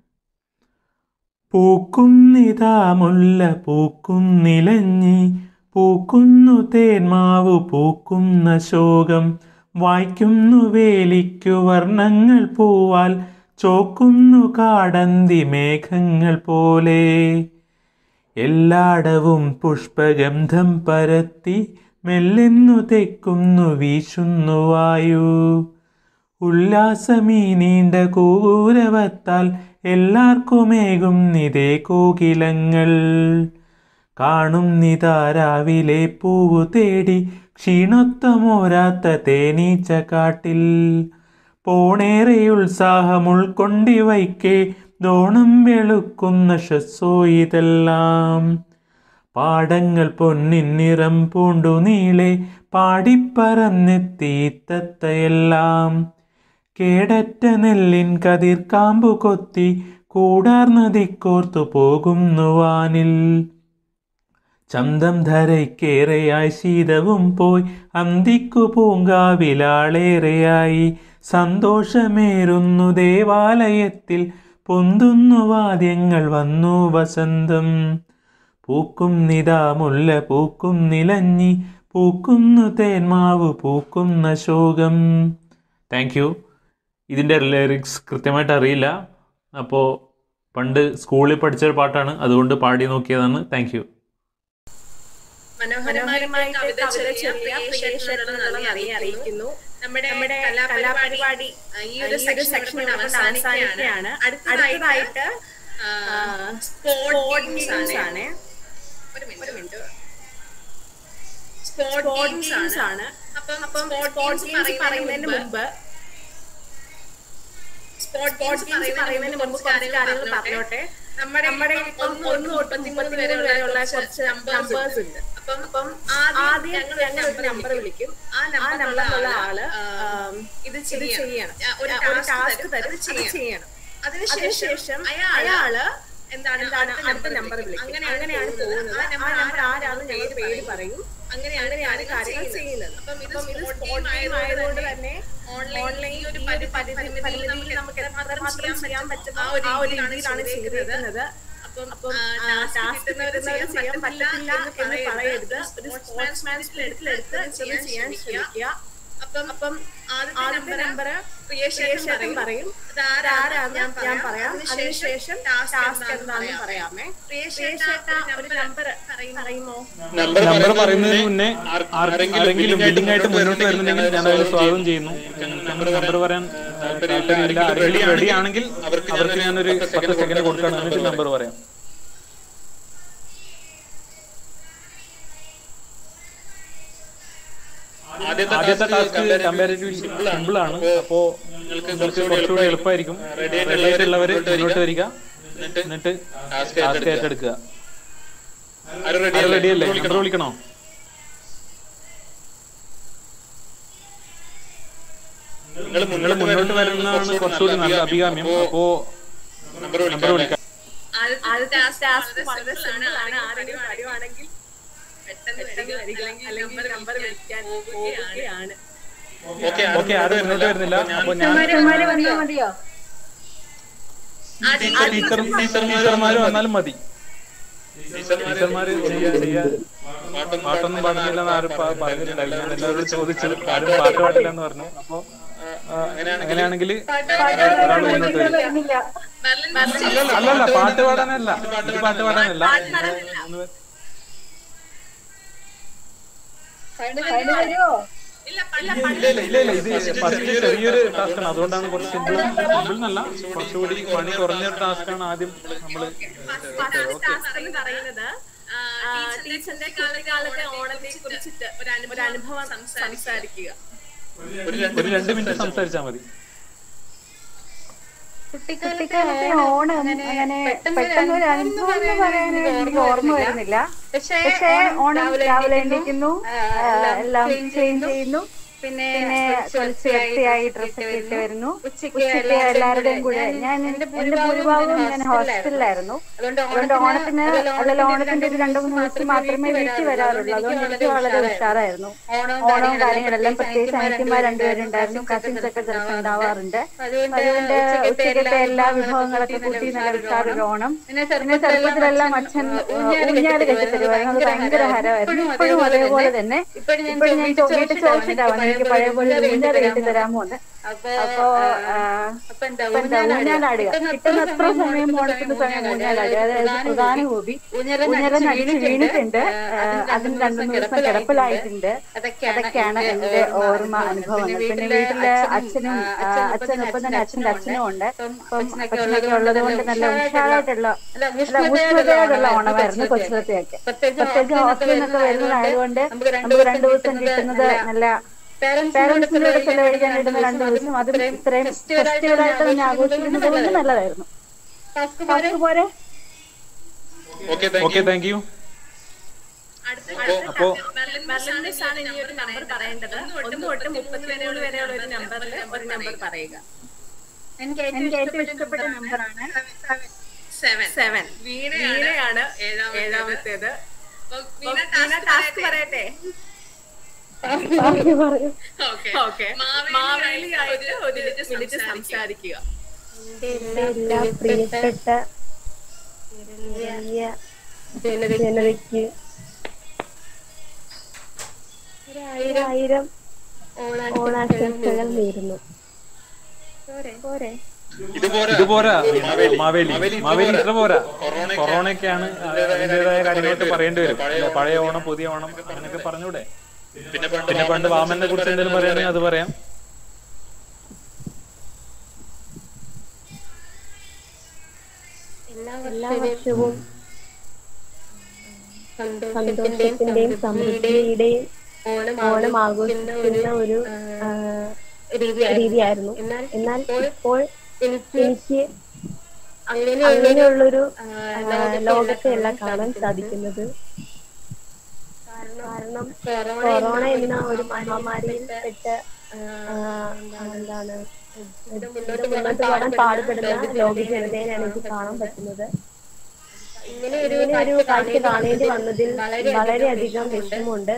പൂക്കുന്നിതാ മുല്ല പൂക്കുന്നിലഞ്ഞി പൂക്കുന്നു തേന്മാവു പൂക്കുന്ന ശോകം വായിക്കുന്നു വേലിക്കു വർണ്ണങ്ങൾ പൂവാൽ ചോക്കുന്നു കാടന്തി മേഘങ്ങൾ പോലെ എല്ലാടവും പുഷ്പഗന്ധം പരത്തി മെല്ലെന്നു തെക്കുന്നു വീശുന്നു വായു ഉല്ലാസമീ നീണ്ട കൂരവത്താൽ എല്ലാവർക്കുമേകും നിതേ കോകിലങ്ങൾ കാണും നിതാ രാവിലെ പൂവു തേടി ക്ഷീണത്വമോരാത്ത തേനീച്ച കാട്ടിൽ പോണേറെ ഉത്സാഹം ഉൾക്കൊണ്ടി വയ്ക്കേ ദോണം വെളുക്കുന്ന ഷസ്സോ ഇതെല്ലാം പാടങ്ങൾ പൊന്നിൻ നിറം പൂണ്ടു നീളെ പാടിപ്പറന്നെത്തിത്തത്തയെല്ലാം കേടറ്റ നെല്ലിൻ കതിർ കാമ്പു കൊത്തി കൂടാർ നദിക്കോർത്തു പോകുന്നു വാനിൽ ചന്തം ധരയ്ക്കേറെയായി ശീതവും പോയി അന്തിക്കു പൂങ്കാവിലാളേറെയായി സന്തോഷമേറുന്നു ദേവാലയത്തിൽ പൊന്തുന്നു വാദ്യങ്ങൾ വന്നു വസന്തം പൂക്കും നിതാ മുല്ല പൂക്കും നിലഞ്ഞി പൂക്കുന്നു തേന്മാവ് പൂക്കുന്ന ശോകം താങ്ക് യു ഇതിൻ്റെ ലിറിക്സ് കൃത്യമായിട്ട് അറിയില്ല അപ്പോൾ പണ്ട് സ്കൂളിൽ പഠിച്ച പാട്ടാണ് അതുകൊണ്ട് പാടി നോക്കിയതാണ് താങ്ക് യു മനോഹരമായി കവിത ചൊല്ലിയ പ്രിയേഷനുള്ള നന്ദി അറിയിക്കുന്നു നമ്മുടെ നമ്മുടെ കലാപരിപാടി ആ, ഈ ഒരു സെക്ഷൻ കൊണ്ട് അവസാനിക്കുകയാണ് അടുത്തതായിട്ട് സ്പോർട്സ് ആണ് ഒരു മിനിറ്റ് ഒരു മിനിറ്റ് സ്പോർട്സ് ആണ് അപ്പം അപ്പം സ്പോർട്സ് പറയുന്നതിന് മുമ്പ് സ്പോർട്സ് പറയുന്നതിന് മുമ്പ് കുറച്ച് കാര്യങ്ങൾ പറഞ്ഞോട്ടെ നമ്മുടെ നമ്മുടെ ഇപ്പം ഒന്ന് തൊട്ട് മുപ്പത്തി വരെയുള്ള കുറച്ച് നമ്പേഴ്സ് ഉണ്ട് അപ്പം അപ്പം ആദ്യം ഞങ്ങൾ ഒരു നമ്പർ വിളിക്കും ആ നമ്പറിലുള്ള ആള് ആം, ഇത് ചെയ്യണം ഒരു ടാസ്ക് തരും അത് ചെയ്യണം അതിനുശേഷം അയാള് എന്താണ് എന്താണ് അടുത്ത നമ്പർ വിളിക്കും അങ്ങനെയാണ് പോകുന്നത് ആ നമ്പർ ആരാണ് ഞങ്ങൾ പേര് പറയും അങ്ങനെയാണ് ഞാൻ കാര്യങ്ങൾ ചെയ്യുന്നത് അപ്പം ഇത് സ്പോർട്ട് ടീം ആയതുകൊണ്ട് തന്നെ ഓൺലൈൻ ഒരു പരിമിതിയിൽ നമുക്ക് എത്രമാത്രം ചെയ്യാൻ പറ്റുന്ന ആ ഒരു രീതിയിലാണ് ചെയ്തിരിക്കുന്നത് അപ്പം അപ്പം ടാസ്ക് കിട്ടുന്നവർ ചെയ്യാൻ പറ്റത്തില്ല എന്ന് പറയരുത് ഒരു സ്പോർട്സ്മാൻ സ്പിരിറ്റിലെടുത്ത് ചെയ്യാൻ ശ്രമിക്കുക അപ്പം അപ്പം ആദ്യത്തെ നമ്പർ പ്രിയേഷേട്ടൻ പറയും അതാരാന്ന് ഞാൻ പറയാം അതിനുശേഷം ടാസ്ക് എന്താണെന്ന് പറയാമേ പ്രിയേഷേട്ട ഒരു നമ്പർ പറയുമോ നമ്പർ പറയുന്നതിന് മുന്നേ ആരെങ്കിലും ബില്ലിംഗ് ആയിട്ട് മുന്നോട്ട് വരുന്നുണ്ടെങ്കിൽ ഞാൻ അതിൽ സ്വാഗതം ചെയ്യുന്നു നമ്പർ പറയാൻ താല്പര്യമില്ല ആരെങ്കിലും റെഡി ആണെങ്കിൽ അവർക്ക് ഞാനൊരു പത്ത് സെക്കൻഡ് കൊടുക്കണം എന്നിട്ട് നമ്പർ പറയാം ആദ്യത്തെ ടാസ്ക് കമ്പാരിറ്റീവ്ലി സിമ്പിൾ ആണ് അപ്പോ നിങ്ങൾക്ക് കുറച്ചുകൂടി എളുപ്പമായിരിക്കും റെഡി ആയിട്ടുള്ളവര് മുന്നോട്ട് വരിക എന്നിട്ട് ടാസ്ക് ഏറ്റെടുക്കുക റെഡി അല്ലേ നമ്പർ വിളിക്കണോ നിങ്ങൾ മുന്നോട്ട് വരുന്നതാണ് കുറച്ചുകൂടി നല്ല അഭികാമ്യം അപ്പോ നമ്പർ വിളിക്കാം ആദ്യത്തെ ടാസ്ക് വളരെ സിമ്പിൾ ആണ് ആരെങ്കിലും അറിയുവാണെങ്കിൽ പെട്ടെന്ന് വരിക അല്ലെങ്കിൽ അല്ലെങ്കിൽ നമ്പർ വിളിക്കാൻ പോവുകയാണ് ഓക്കെ ആരും മുന്നോട്ട് വരുന്നില്ല അപ്പൊ ഞാൻ ടീച്ചർമാര് വന്നാ മതിയോ ടീച്ചർ ടീച്ചർമാര് വന്നാലും മതി ടീച്ചർമാര് ചെയ്യാൻ പാട്ടൊന്നും പാടുന്നില്ല എന്ന് ആരും പ- പറഞ്ഞിട്ടുണ്ടായില്ല ഞാൻ എല്ലാവരോടും ചോദിച്ചു ആരും പാട്ട് പാടില്ല എന്ന് പറഞ്ഞു അപ്പൊ ആ, അങ്ങനെയാണെങ്കിൽ ഒരാൾ മുന്നോട്ട് വരും അല്ലല്ല പാട്ട് പാടാനല്ല ഇത് പാട്ട് പാടാനല്ല ഒന്ന് വരുമോ ഇല്ല ഇല്ല ഇല്ല ഇല്ല ഇത് ഫസ്റ്റ് ചെറിയൊരു ടാസ്ക് ആണ് അതുകൊണ്ടാണ് കുറച്ച് സിമ്പിൾ സിമ്പിൾ എന്നല്ല കുറച്ചുകൂടി പണി കുറഞ്ഞ ടാസ്ക് ആണ് ആദ്യം നമ്മള് ടാസ്ക് എന്ന് പറയുന്നത് ആ, ടീച്ചറിന്റെ കാലത്തെ ഓണത്തെ കുറിച്ചിട്ട് ഒരു അനു- ഒരു അനുഭവം സംസാരിക്കുക ഒരു രണ്ട് മിനിറ്റ് സംസാരിച്ചാൽ മതി കുട്ടിക്കാലത്തെ ഓണം അങ്ങനെ പെട്ടെന്ന് ഒരു അനുഭവം എന്ന് പറയാനായിട്ട് എനിക്ക് ഓർമ്മ വരുന്നില്ല പക്ഷേ ഓണം രാവിലെ എണീക്കുന്നു ആ, എല്ലാം ക്ലീൻ ചെയ്യുന്നു പിന്നെ പിന്നെ കുളിച്ച് വൃത്തിയായി വൃത്തിയായി ഡ്രസ്സൊക്കെ ഇട്ട് വരുന്നു ഉച്ചയ്ക്ക് ഉച്ചയ്ക്ക് എല്ലാവരുടെയും കൂടെ ഞാൻ എന്റെ ഭൂരിഭാഗവും ഞാൻ ഹോസ്റ്റലിലായിരുന്നു അതുകൊണ്ട് ഓണത്തിന് അല്ലല്ല ഓണത്തിന്റെ ഒരു രണ്ടു മൂന്ന് ദിവസം മാത്രമേ വീട്ടിൽ വരാറുള്ളൂ അതുകൊണ്ട് എനിക്ക് വളരെ ഉഷാറായിരുന്നു ഓണവും കാര്യങ്ങളെല്ലാം പ്രത്യേകിച്ച് അനിയത്തിമാർ രണ്ടുപേരുണ്ടായിരുന്നു കസിൻസ് ഒക്കെ ചിലപ്പോൾ ഉണ്ടാവാറുണ്ട് അതുകൊണ്ട് ഉച്ചക്കത്തെ എല്ലാ വിഭവങ്ങളൊക്കെ കൂട്ടി നല്ല ഉഷാറൊരു ഓണം പിന്നെ ചെറുപ്പത്തിലെല്ലാം അച്ഛൻ ഊഞ്ഞാല് കെട്ടിത്തരുമായിരുന്നു അത് ഭയങ്കര ഹരമായിരുന്നു ഇപ്പോഴും അതേപോലെ തന്നെ ഇപ്പോഴും ഞാൻ ചോ- വീട്ടിൽ ചോദിച്ചിട്ടാണ് എനിക്ക് പഴയ പോലെ ഒരു ഊഞ്ഞാല് കെട്ടിത്തരാമോ എന്ന് അപ്പോ ആ, അപ്പൊ എന്താ ഊഞ്ഞാലാടുക കിട്ടുന്ന എത്ര സമയം ഓണത്തിന്റെ സമയം ഊഞ്ഞാലാടുക അതായത് പ്രധാന ഹോബി ഊഞ്ഞാല നടിച്ച് വീണിട്ടുണ്ട് ആ, അതിന് രണ്ടു മൂന്ന് ദിവസം കിടപ്പിലായിട്ടുണ്ട് അതൊക്കെയാണ് എന്റെ ഓർമ്മ അനുഭവങ്ങൾ പിന്നെ വീട്ടില് അച്ഛനും ആ, അച്ഛൻ ഒപ്പം തന്നെ അച്ഛന്റെ അച്ഛനും ഉണ്ട് അപ്പം അച്ഛനൊക്കെ ഉള്ളത് കൊണ്ട് നല്ല ഉഷാറായിട്ടുള്ള നല്ല ഊഷ്മതയോടുള്ള ഓണമായിരുന്നു കൊച്ചിലത്തെയൊക്കെ പ്രത്യേകിച്ച് ഹോസ്റ്റലിൽ നിന്നൊക്കെ വരുന്നതായതുകൊണ്ട് നമുക്ക് രണ്ടു ദിവസം കിട്ടുന്നത് നല്ല പാരന്റ്സിന്റെ കൂടെ ചെലവഴിക്കാൻ കിട്ടുന്ന രണ്ടു ദിവസം അതും ഇത്രയും ഫെസ്റ്റിവലായിട്ട് തന്നെ ആഘോഷിക്കുന്നത് കൊണ്ട് നല്ലതായിരുന്നു ടാസ്ക് പോരെ ഓക്കെ താങ്ക് യു അപ്പോ മെർലിൻസ് ആണ് ഇനി ഒരു നമ്പർ പറയേണ്ടത് ഒന്ന് തൊട്ട് മുപ്പത്തി വരെയുള്ള വരെയുള്ള ഒരു നമ്പറിൽ ഒരു നമ്പർ പറയുക എനിക്ക് ഏറ്റവും ഇഷ്ടപ്പെട്ട നമ്പറാണ് സെവൻ സെവൻ വീണയാണ് ഏഴാമത്തേത് വീണ ടാസ്ക് പറയട്ടെ ഓക്കെ മാവേലിയായിട്ട് ഒരു മിനിറ്റ് സംസാരിക്കുക എന്റെ എല്ലാ പ്രിയപ്പെട്ട വലിയ ജനതയ്ക്ക് ഒരായിരം ഓണാശംസകൾ നേരുന്നു പോരെ ഇത് പോരാ മാവേലി മാവേലി ഇത്ര പോരാ കൊറോണയൊക്കെയാണ് അതിന്റേതായ കാര്യങ്ങളൊക്കെ പറയേണ്ടി വരും അല്ലേ? പഴയ ഓണം പുതിയ ഓണം അങ്ങനെയൊക്കെ പറഞ്ഞൂടെ പിന്നെ പണ്ട് വാമനെ കുറിച്ച് എന്തെങ്കിലും പറയുകയാണെങ്കിൽ അത് പറയാം എല്ലാ വർഷവും സന്തോഷത്തിന്റെയും സമൃദ്ധിയുടെയും ഓണം ആഘോഷിക്കുന്ന ഒരു ആ, രീതിയായിരുന്നു എന്നാൽ ഇപ്പോൾ എനിക്ക് അങ്ങനെയുള്ളൊരു ആ, ലോകത്തെയല്ല കാണാൻ സാധിക്കുന്നത് കാരണം കൊറോണ എന്ന ഒരു മഹാമാരിയിൽ പെട്ട് ആ, എന്താണ് ഇത് മുന്നോട്ട് പോകാൻ പാടുപെടുന്ന ലോക ജനതയെയാണ് എനിക്ക് കാണാൻ പറ്റുന്നത് ഇങ്ങനെ ഒരു കാഴ്ച കാണേണ്ടി വന്നതിൽ വളരെയധികം വിഷമമുണ്ട്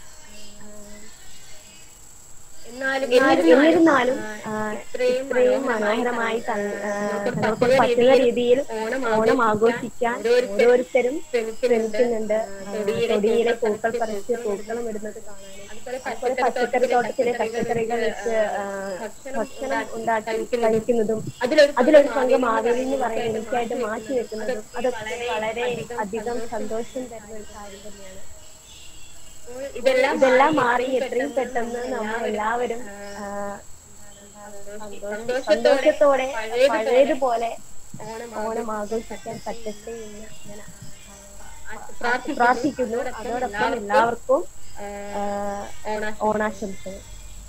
എന്നിരുന്നാലും ആ, ഇത്രയും മനോഹരമായി തൻ- ആ, നമുക്ക് പറ്റുന്ന രീതിയിൽ ഓണം ആഘോഷിക്കാൻ ഓരോരുത്തരും ശ്രമിക്കുന്നുണ്ട് തൊടിയിലെ പൂക്കൾ പറിച്ച് പൂക്കളം ഇടുന്നത് കാണാനും അതുപോലെ പച്ചക്കറി തോട്ടത്തിലെ പച്ചക്കറികൾ വെച്ച് ആ, ഭക്ഷണം ഉണ്ടാക്കി കഴിക്കുന്നതും അതിലൊരു സംഘം മാവേലി എന്ന് പറയുന്നത് എനിക്കായിട്ട് മാറ്റി വെക്കുന്നതും അതൊക്കെ വളരെ അധികം സന്തോഷം തരുന്ന ഒരു കാര്യം തന്നെയാണ് ഇതെല്ലാം മാറി എത്രയും പെട്ടെന്ന് നമ്മൾ എല്ലാവരും ആ, സന്തോഷ- സന്തോഷത്തോടെ പഴയതുപോലെ ഓണം ആഘോഷിക്കാൻ പറ്റട്ടെ എന്ന് ഞാൻ ആ, പ്രാർത്ഥിക്കുന്നു അതോടൊപ്പം എല്ലാവർക്കും ആ, ഓണാശംസകൾ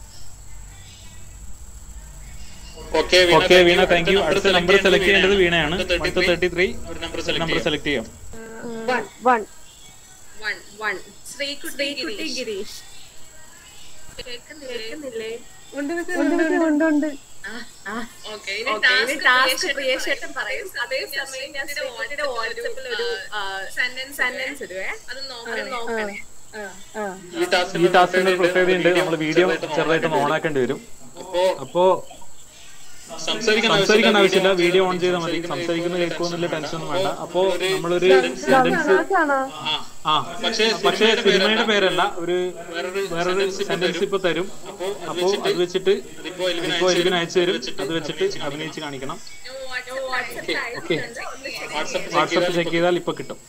ഓക്കെ വീണ താങ്ക് യു അടുത്ത നമ്പർ സെലക്ട് ചെയ്യേണ്ടത് വീണയാണ് അടുത്ത തേർട്ടി ത്രീ നമ്പർ സെലക്ട് ചെയ്യാം one one one Sreekutty Girish കേൾക്കുന്നില്ലേ ഉണ്ട് ഉണ്ട് ഓക്കെ ഇനി ടാസ്ക് പ്രിയശേട്ടൻ പറയും അതേസമയം ഞാൻ ശ്രീകുട്ടിയുടെ വാട്സപ്പിൽ ഒരു സെന്റൻസ് ഇടുവേ അത് നോക്കണേ ഈ ടാസ്കിന് ഒരു പ്രത്യേകതയുണ്ട് നമ്മൾ വീഡിയോ ചെറുതായിട്ട് ഓൺ ആക്കേണ്ടി വരും അപ്പോ സംസാരിക്കാൻ ആവശ്യമില്ല വീഡിയോ ഓൺ ചെയ്താൽ മതി സംസാരിക്കുന്ന കേൾക്കുമെന്നുള്ള ടെൻഷൻ ഒന്നും വേണ്ട അപ്പോ നമ്മളൊരു സെന്റൻസ് ആ പക്ഷേ സിനിമയുടെ പേരല്ല ഒരു വേറൊരു സെന്റൻസ് ഇപ്പൊ തരും അപ്പോ അത് വെച്ചിട്ട് ഇപ്പൊ എലിവിന് അയച്ചു തരും അത് വെച്ചിട്ട് അഭിനയിച്ച് കാണിക്കണം ഓക്കെ വാട്സപ്പ് ചെക്ക് ചെയ്താൽ ഇപ്പൊ കിട്ടും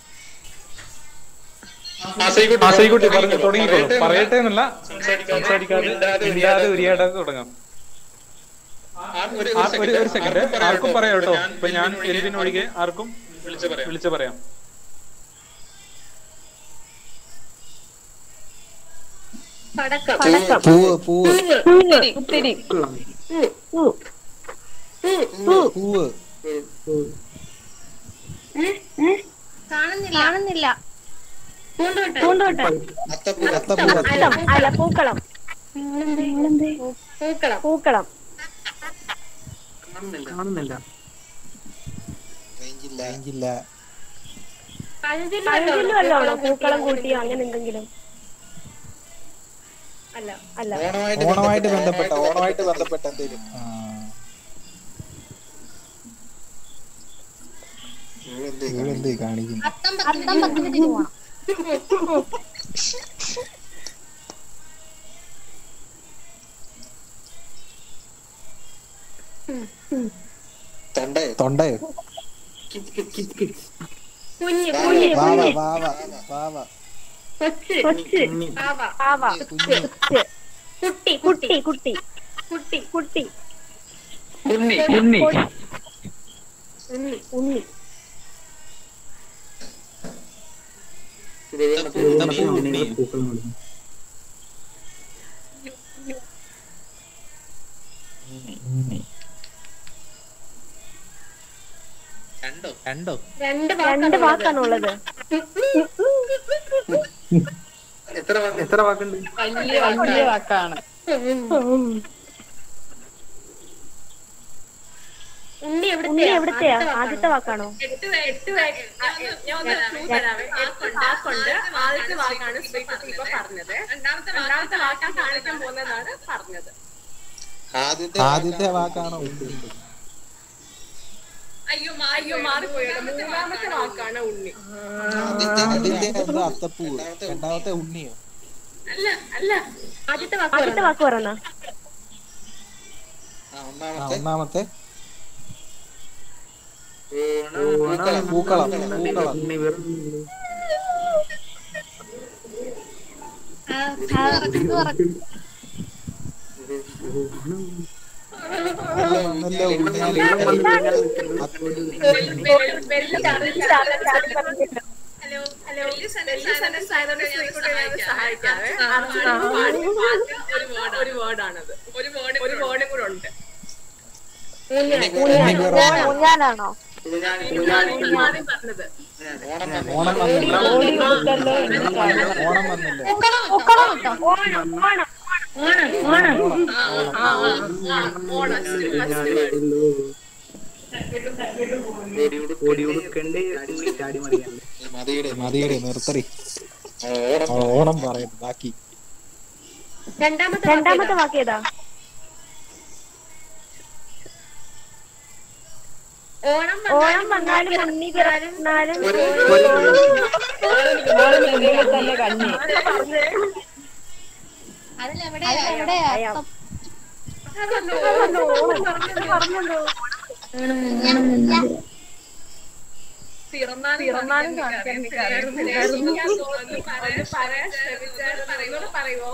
ആശയിക്കുട്ടി പറഞ്ഞു തുടങ്ങിക്കോളൂ പറയട്ടെ എന്നല്ല സംസാരിക്കാതെ മിണ്ടാതെ ഉരിയാടാതെ തുടങ്ങാം ആ, ഒരു ഒരു സെക്കൻഡ് ആർക്കും പറയാം കേട്ടോ ഇപ്പൊ ഞാൻ എലിവിന് ഒഴികെ ആർക്കും വിളിച്ചു പറയാം പൂവ് പൂവ് ഒത്തിരി പൂവ് കാണുന്നില്ല പൂന്തോട്ടം അത്തപ്പൂ അത്തപ്പൂ അത്തം അല്ല പൂക്കളം പൂക്കളം പൂക്കളം കാണുന്നില്ല റേഞ്ചില്ല റേഞ്ചില്ല പഴഞ്ചൊല്ലു വല്ലതാണോ പൂക്കളം കൂട്ടിയോ അങ്ങനെ എന്തെങ്കിലും അല്ല അല്ല ഓണമായിട്ട് ഓണമായിട്ട് ബന്ധപ്പെട്ട ഓണമായിട്ട് ബന്ധപ്പെട്ട എന്തേലും ആ. ഇവളെന്തേ കാണിക്കുന്നു അത്തം പത്തിന് പോണം തൊണ്ടയോ തൊണ്ടയോ കുഞ്ഞ് കുഞ്ഞ് വാവ കുഞ്ഞ് വാവ വാവ കൊച്ച് കൊച്ച് ആവ കൊച്ച് കുട്ടി കുട്ടി കുട്ടി കുട്ടി കുട്ടി ഉണ്ണി ഉണ്ണി ഉണ്ണി ഉണ്ണി രണ്ടോ രണ്ടോ രണ്ട് രണ്ട് വാക്കാണുള്ളത് എത്ര വാക്കുണ്ട് വലിയ വാക്കാണ് ഉണ്ണി എവിടുത്തെ എവിടുത്തെയാ ആദ്യത്തെ വാക്കാണോ എട്ട് വേ- എട്ട് വേ- ആ, ഞാൻ ഒന്ന് clue തരാവേ. ആ കൊണ്ട് ആ കൊണ്ട് ആദ്യത്തെ വാക്കാണ് ശ്രീകുട്ടി ഇപ്പൊ പറഞ്ഞത് രണ്ടാമത്തെ രണ്ടാമത്തെ വാക്കാൻ കാണിക്കാൻ പോകുന്നതാണ് പറഞ്ഞത് ആദ്യത്തെ ആദ്യത്തെ വാക്കാണോ അയ്യോ മാ- അയ്യോ മാറിപ്പോയത് മൂന്നാമത്തെ വാക്കാണ് ഉണ്ണി ആദ്യത്തെ എന്താ അത്തപ്പൂവ് രണ്ടാമത്തെ ഉണ്ണിയോ അല്ല അല്ല ആദ്യത്തെ വാക്ക് ആദ്യത്തെ വാക്ക് പറഞ്ഞ ആ, ഒന്നാമത്തെ പൂക്കളം പൂക്കളം പൂക്കളം വന്നല്ലോ ഊഞ്ഞാല് ഹലോ ഹലോ വലിയ സെന്റൻസ് ആയതുകൊണ്ട് ശ്രീകുട്ടി ഞാൻ സഹായിക്കാവേ അർജുനൻ പാടിയ പാട്ട് ഒരു വേർഡ് ഒരു വേർഡാണത് ഒരു വേർഡ് ഒരു വേർഡും കൂടെ ഉണ്ട് ഊഞ്ഞാലാണോ ആദ്യം പറഞ്ഞത് ഓണം വന്നില്ല ഓണം വന്നില്ല ഓണം ഓടി ഉടുക്കണ്ടേ ചാടി മറിയല്ലേ മതിയുടെ മതിയുടെ നിർത്തറി ഓണം പറയട്ടെ ബാക്കി രണ്ടാമത്തെ രണ്ടാമത്തെ വാക്ക് ഏതാ ഓണം വന്നാലും ഉണ്ണി പിറന്നാലും തന്നെ കഞ്ഞി പിറന്നാലും പറയുമോ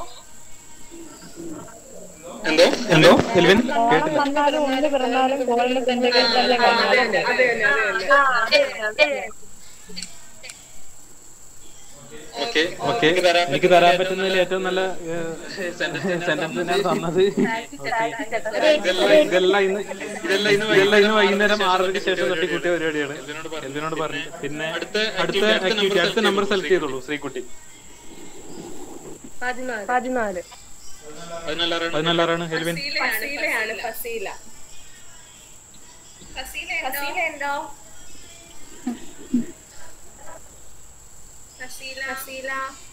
എന്തോ എന്തോ എൽവിൻ ഓണം വന്നാലും ഉണ്ണി പിറന്നാലും കോളിന് തന്നെ തന്നെ കഞ്ഞി അതെ അതെ അതെ ഓക്കെ ഓക്കെ എനിക്ക് തരാൻ പറ്റുന്നതിൽ ഏറ്റവും നല്ല സെന്റൻസ് ഞാൻ തന്നത് ഇതെല്ലാം ഇന്ന് ഇതെല്ലാം ഇന്ന് ഇതെല്ലാം ഇന്ന് വൈകുന്നേരം ആറരയ്ക്ക് ശേഷം തൊട്ടി കുട്ടിയ പരിപാടിയാണ് എൽവിനോട് പറഞ്ഞു പിന്നെ അടുത്ത അടുത്ത ആക്ടിവിറ്റി അടുത്ത നമ്പർ സെലക്ട് ചെയ്തോളൂ ശ്രീകുട്ടി പതിനാല് പതിനാലാറാണ് എൽവിൻ ഫസീലയാണ് ഫസീല ഫസീല ഉണ്ടോ ഫസീല ഫസീല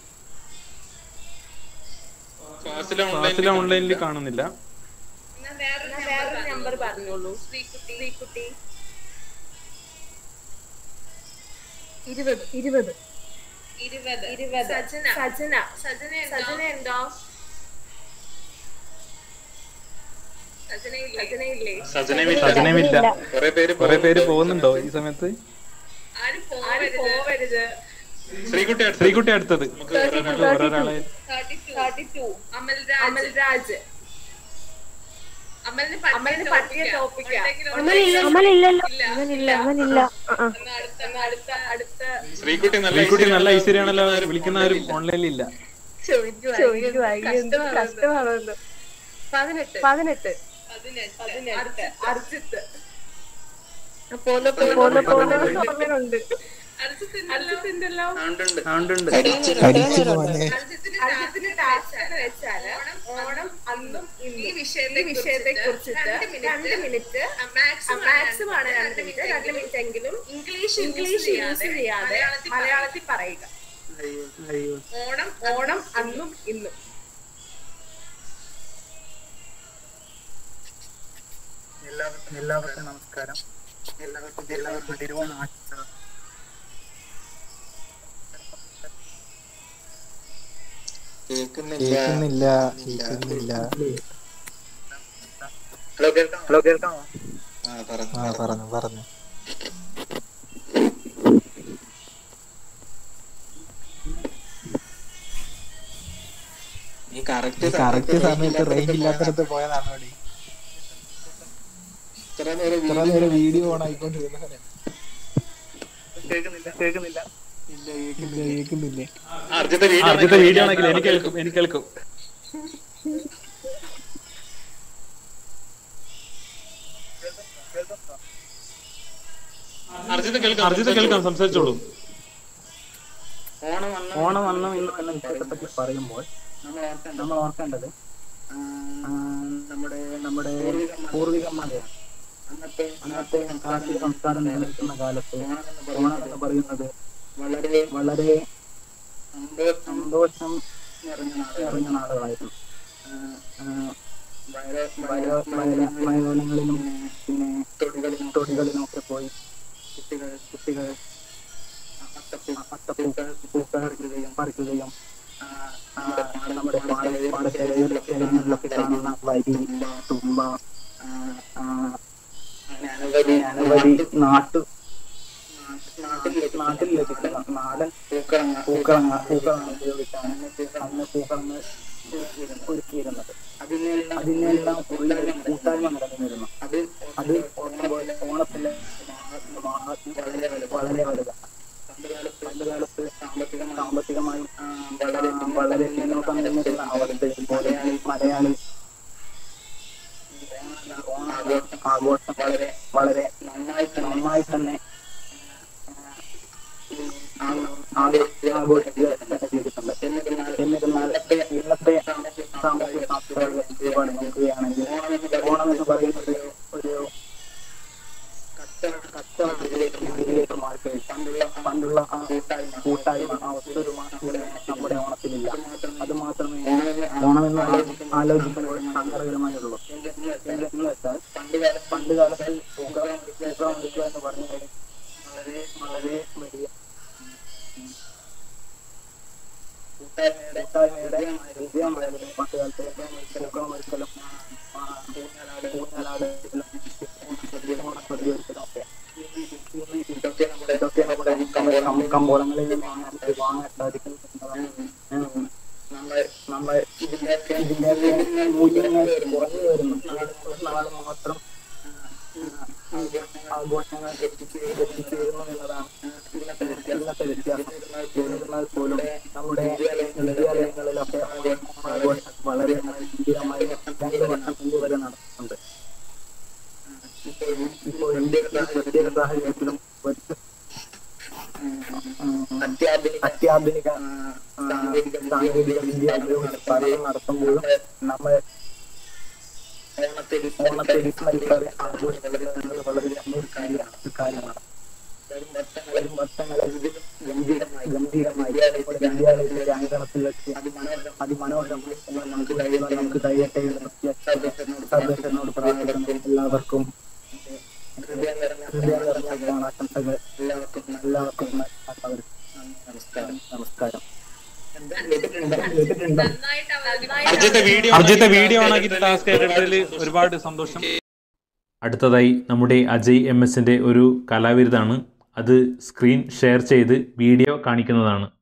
ക്ലാസ്സിലെ ഓൺലൈനിൽ കാണുന്നില്ല എന്നാ വേറൊരു വേറൊരു നമ്പർ പറഞ്ഞോളൂ ശ്രീകുട്ടി ശ്രീകുട്ടി ഇരുപത് ഇരുപത് ഇരുപത് ഇരുപത് സജന സജന സജന സജന ഉണ്ടോ സജനയില്ലേ സജനയില്ലേ സജനമില്ല കുറെ പേര് കുറെ പേര് പോകുന്നുണ്ടോ ഈ സമയത്ത് ആരും പോവരുത് പോവരുത് ശ്രീകുട്ടി ശ്രീകുട്ടി അടുത്തത് നമുക്ക് ഒരാളെ തേർട്ടി ടു അമൽരാജ് അമൽരാജ് അമലിന് അമലിന് പറ്റിയ ടോപ്പിക്കാ അമലില്ലല്ലോ അമലില്ല അമലില്ല ആ, ആ. അടുത്ത അടുത്ത അടുത്ത ശ്രീകുട്ടി നല്ല ശ്രീകുട്ടി നല്ല ഐശ്വര്യാണല്ലോ വിളിക്കുന്നവരും ഓൺലൈനിൽ ഇല്ല ചോദിക്കുവാ, ഈ എന്ത് കഷ്ടമാണല്ലോ പതിനെട്ട് പതിനെട്ട് പതിനെട്ട് അർജിത്ത് പോന്ന പോന്ന പോന്ന ഓർമ്മയുണ്ട് അർജിത്തുണ്ടല്ലോ സൗണ്ടുണ്ട് കടിച്ചു പോന്നെ അർജിത്തിന്റെ ടാസ്ക് എന്ന് വെച്ചാല് ഓണം അന്നും ഇന്നും ഈ വിഷയത്തെ വിഷയത്തെ കുറിച്ചിട്ട് രണ്ട് മിനിറ്റ് മാക്സിമം ആണ് രണ്ട് മിനിറ്റ് രണ്ട് മിനിറ്റ് എങ്കിലും ഇംഗ്ലീഷ് ഇംഗ്ലീഷ് യൂസ് ചെയ്യാതെ മലയാളത്തിൽ പറയുക അയ്യോ അയ്യോ ഓണം ഓണം അന്നും ഇന്നും എല്ലാവർക്കും എല്ലാവർക്കും നമസ്കാരം എല്ലാവർക്കും എല്ലാവർക്കും തിരുവോണ ആശംസകൾ കേൾക്കുന്നില്ല കേൾക്കുന്നില്ല ഹലോ കേൾക്കാമോ ഹലോ കേൾക്കാമോ ആ പറഞ്ഞു പറഞ്ഞു ഈ കറക്റ്റ് ഈ കറക്റ്റ് സമയത്ത് റേഞ്ച് ഇല്ലാത്തടത്ത് പോയതാണ് അവിടെ ഇത്ര നേരം ഇത്ര നേരം വീഡിയോ ഓൺ ആയിക്കൊണ്ടിരുന്നവനെ കേൾക്കുന്നില്ല കേൾക്കുന്നില്ല ഇല്ല കേൾക്കുന്നില്ലേ അർജിത്തെ വീഡിയോ അർജിത്തെ വീഡിയോ ആണെങ്കിൽ എനിക്ക് കേൾക്കും എനിക്ക് കേൾക്കും അർജിത്ത് കേൾക്കാം അർജിത്ത് കേൾക്കാം സംസാരിച്ചോളൂ ഓണം വന്നു ഓണം വന്നു ഇന്ന് എന്ന വിഷയത്തെ പറ്റി പറയുമ്പോൾ നമ്മൾ ഓർക്കേണ്ടത് നമ്മൾ ഓർക്കേണ്ടത് ആ, നമ്മുടെ നമ്മുടെ പൂർവികന്മാരെയാണ് അന്നത്തെ അന്നത്തെ കാർഷിക സംസ്കാരം നിലനിൽക്കുന്ന കാലത്ത് ഓണം എന്ന് പറയുന്നത് വളരെ വളരെ സന്തോഷം നിറഞ്ഞ നാട്- നിറഞ്ഞ നാടുകളായിരുന്നു ആ, ആ, വയല വയല- വയല- വയലുകളിലും പിന്നെ തൊടികളിലും തൊടികളിലും ഒക്കെ പോയി കുട്ടികൾ കുട്ടികൾ അത്തപ്പൂക്കൾ പൂക്കൾ പറിക്കുകയും പറിക്കുകയും ആ, ആ, നമ്മുടെ പാട- പാടശേഖരങ്ങളിലൊക്കെ കാണുന്ന വരി തുമ്പ ആ, ആ, അനവധി അനവധി നാട്ടു നാട്ടിൽ ലഭിക്കുന്ന നാടൻ പൂക്കളങ്ങ പൂക്കളങ്ങ പൂക്കളങ്ങ ഉപയോഗിച്ചാണ് അന്ന് പൂക്കളങ്ങൾ ഒരുക്കിയിരുന്നത് അതിനെല്ലാം ഉള്ളിൽ കൂട്ടായ്മ നിലനിന്നിരുന്നു അത് അത് ഓർക്കുമ്പോൾ ഓണത്തിലെ മഹാത്മ്യം വളരെ വളരെ വലുതാണ് പണ്ട് കാലത്ത് സാമ്പത്തികമായും ആ, വളരെ വളരെ പിന്നോക്കം നിന്നിരുന്ന അവസ്ഥയിൽ പോലെ മലയാളി ഓണാഘോഷം ആഘോഷം വളരെ വളരെ നന്നായി നന്നായി തന്നെ ആഘോഷിച്ചിട്ടുണ്ട് എന്നിരുന്നാൽ ഇന്നത്തെ സാമ്പത്തിക സാധ്യതകളെ ഒരുപാട് നോക്കുകയാണെങ്കിൽ ഓണം എന്ന് പറയുന്നത് ഒരു കച്ചവട രീതിയിലേക്ക് മാറിക്കഴിഞ്ഞു പണ്ടുള്ള പണ്ടുള്ള ആ കൂട്ടായ്മ കൂട്ടായ്മ ആ ഒത്തൊരുമ ഇവിടെ നമ്മുടെ ഓണത്തിലില്ല അത് മാത്രമേ ഓണമെന്ന് ആലോചിക്കുമ്പോൾ സങ്കടകരമായുള്ളൂ എന്ന് വെച്ചാൽ പണ്ട് കാലം പണ്ട് കാലത്ത് പൂക്കളം പൂക്കളം എടുക്കുക എന്ന് പറഞ്ഞാൽ വളരെ വളരെ വലിയ കൂട്ടായ്മയുടെ കൂട്ടായ്മയുടെ വിജയമായിരുന്നു പണ്ട് കാലത്ത് പൂക്കളം ഒരുക്കലും ഊഞ്ഞാലാട് ഓണസദ്യയൊരുക്കലൊക്കെ ഇതൊക്കെ നമ്മുടെ ഇതൊക്കെ നമ്മുടെ കം- കമ്പോളങ്ങളിൽ നിന്ന് വാങ്ങാൻ വാങ്ങാൻ സാധിക്കുന്നതാണ് ഉം. നമ്മൾ നമ്മൾ ഇതിന്റെയൊക്കെ ഇതിന്റെയൊക്കെ മൂല്യങ്ങൾ കുറഞ്ഞു വരുന്നു ഒരു നാൾ മാത്രം ആഘോഷങ്ങൾ എത്തിച്ചേരുന്നു എന്നതാണ് ഇന്നത്തെ വ്യത്യാസം ഇന്നത്തെ വ്യത്യാസം എന്നിരുന്നാൽ പോലും നമ്മുടെ വിദ്യാലയങ്ങളിലൊക്കെ ആഘോഷം വളരെ ഗംഭീരമായി രണ്ട് വർഷം മുമ്പ് വരെ നടത്തുന്നുണ്ട് ഇപ്പോൾ ഇന്ത്യ പ്രത്യേക സാഹചര്യത്തിലും ഒരു അത്യാധുനിക ആ, സാങ്കേതിക വിദ്യ ഉപയോഗിച്ച് പഠനം നടത്തുമ്പോഴും നമ്മൾ ഓണത്തെ ഓണത്തെ വിസ്മരിക്കാതെ ആഘോഷിക്കുന്നത് എന്നത് വളരെ നല്ലൊരു കാര്യമാണ് ഒരു കാര്യമാണ് വരും വർഷങ്ങളിൽ ഗംഭീരമായി ഗംഭീരമായി നമ്മുടെ വിദ്യാലയത്തിലെ അങ്കണത്തിൽ വെച്ച് അതിമനോഹരമായി നമുക്ക് കഴിയുന്ന നമുക്ക് കഴിയട്ടെ എന്ന് സർവേശ്വരനോട് പ്രാർത്ഥിക്കുന്നു എല്ലാവർക്കും ഹൃദയം നിറഞ്ഞ ഓണാശംസകൾ എല്ലാവർക്കും എല്ലാവർക്കും നമസ്കാരം നമസ്കാരം കേട്ടിട്ടുണ്ടോ അർജിത്തെ വീഡിയോ അർജിത്തെ വീഡിയോ ഓണാക്കി ടാസ്ക് ഏറ്റെടുത്തതിൽ ഒരുപാട് സന്തോഷം അടുത്തതായി നമ്മുടെ അജയ് എം എസിന്റെ ഒരു കലാവിരുതാണ് അത് സ്ക്രീൻ ഷെയർ ചെയ്ത് വീഡിയോ കാണിക്കുന്നതാണ്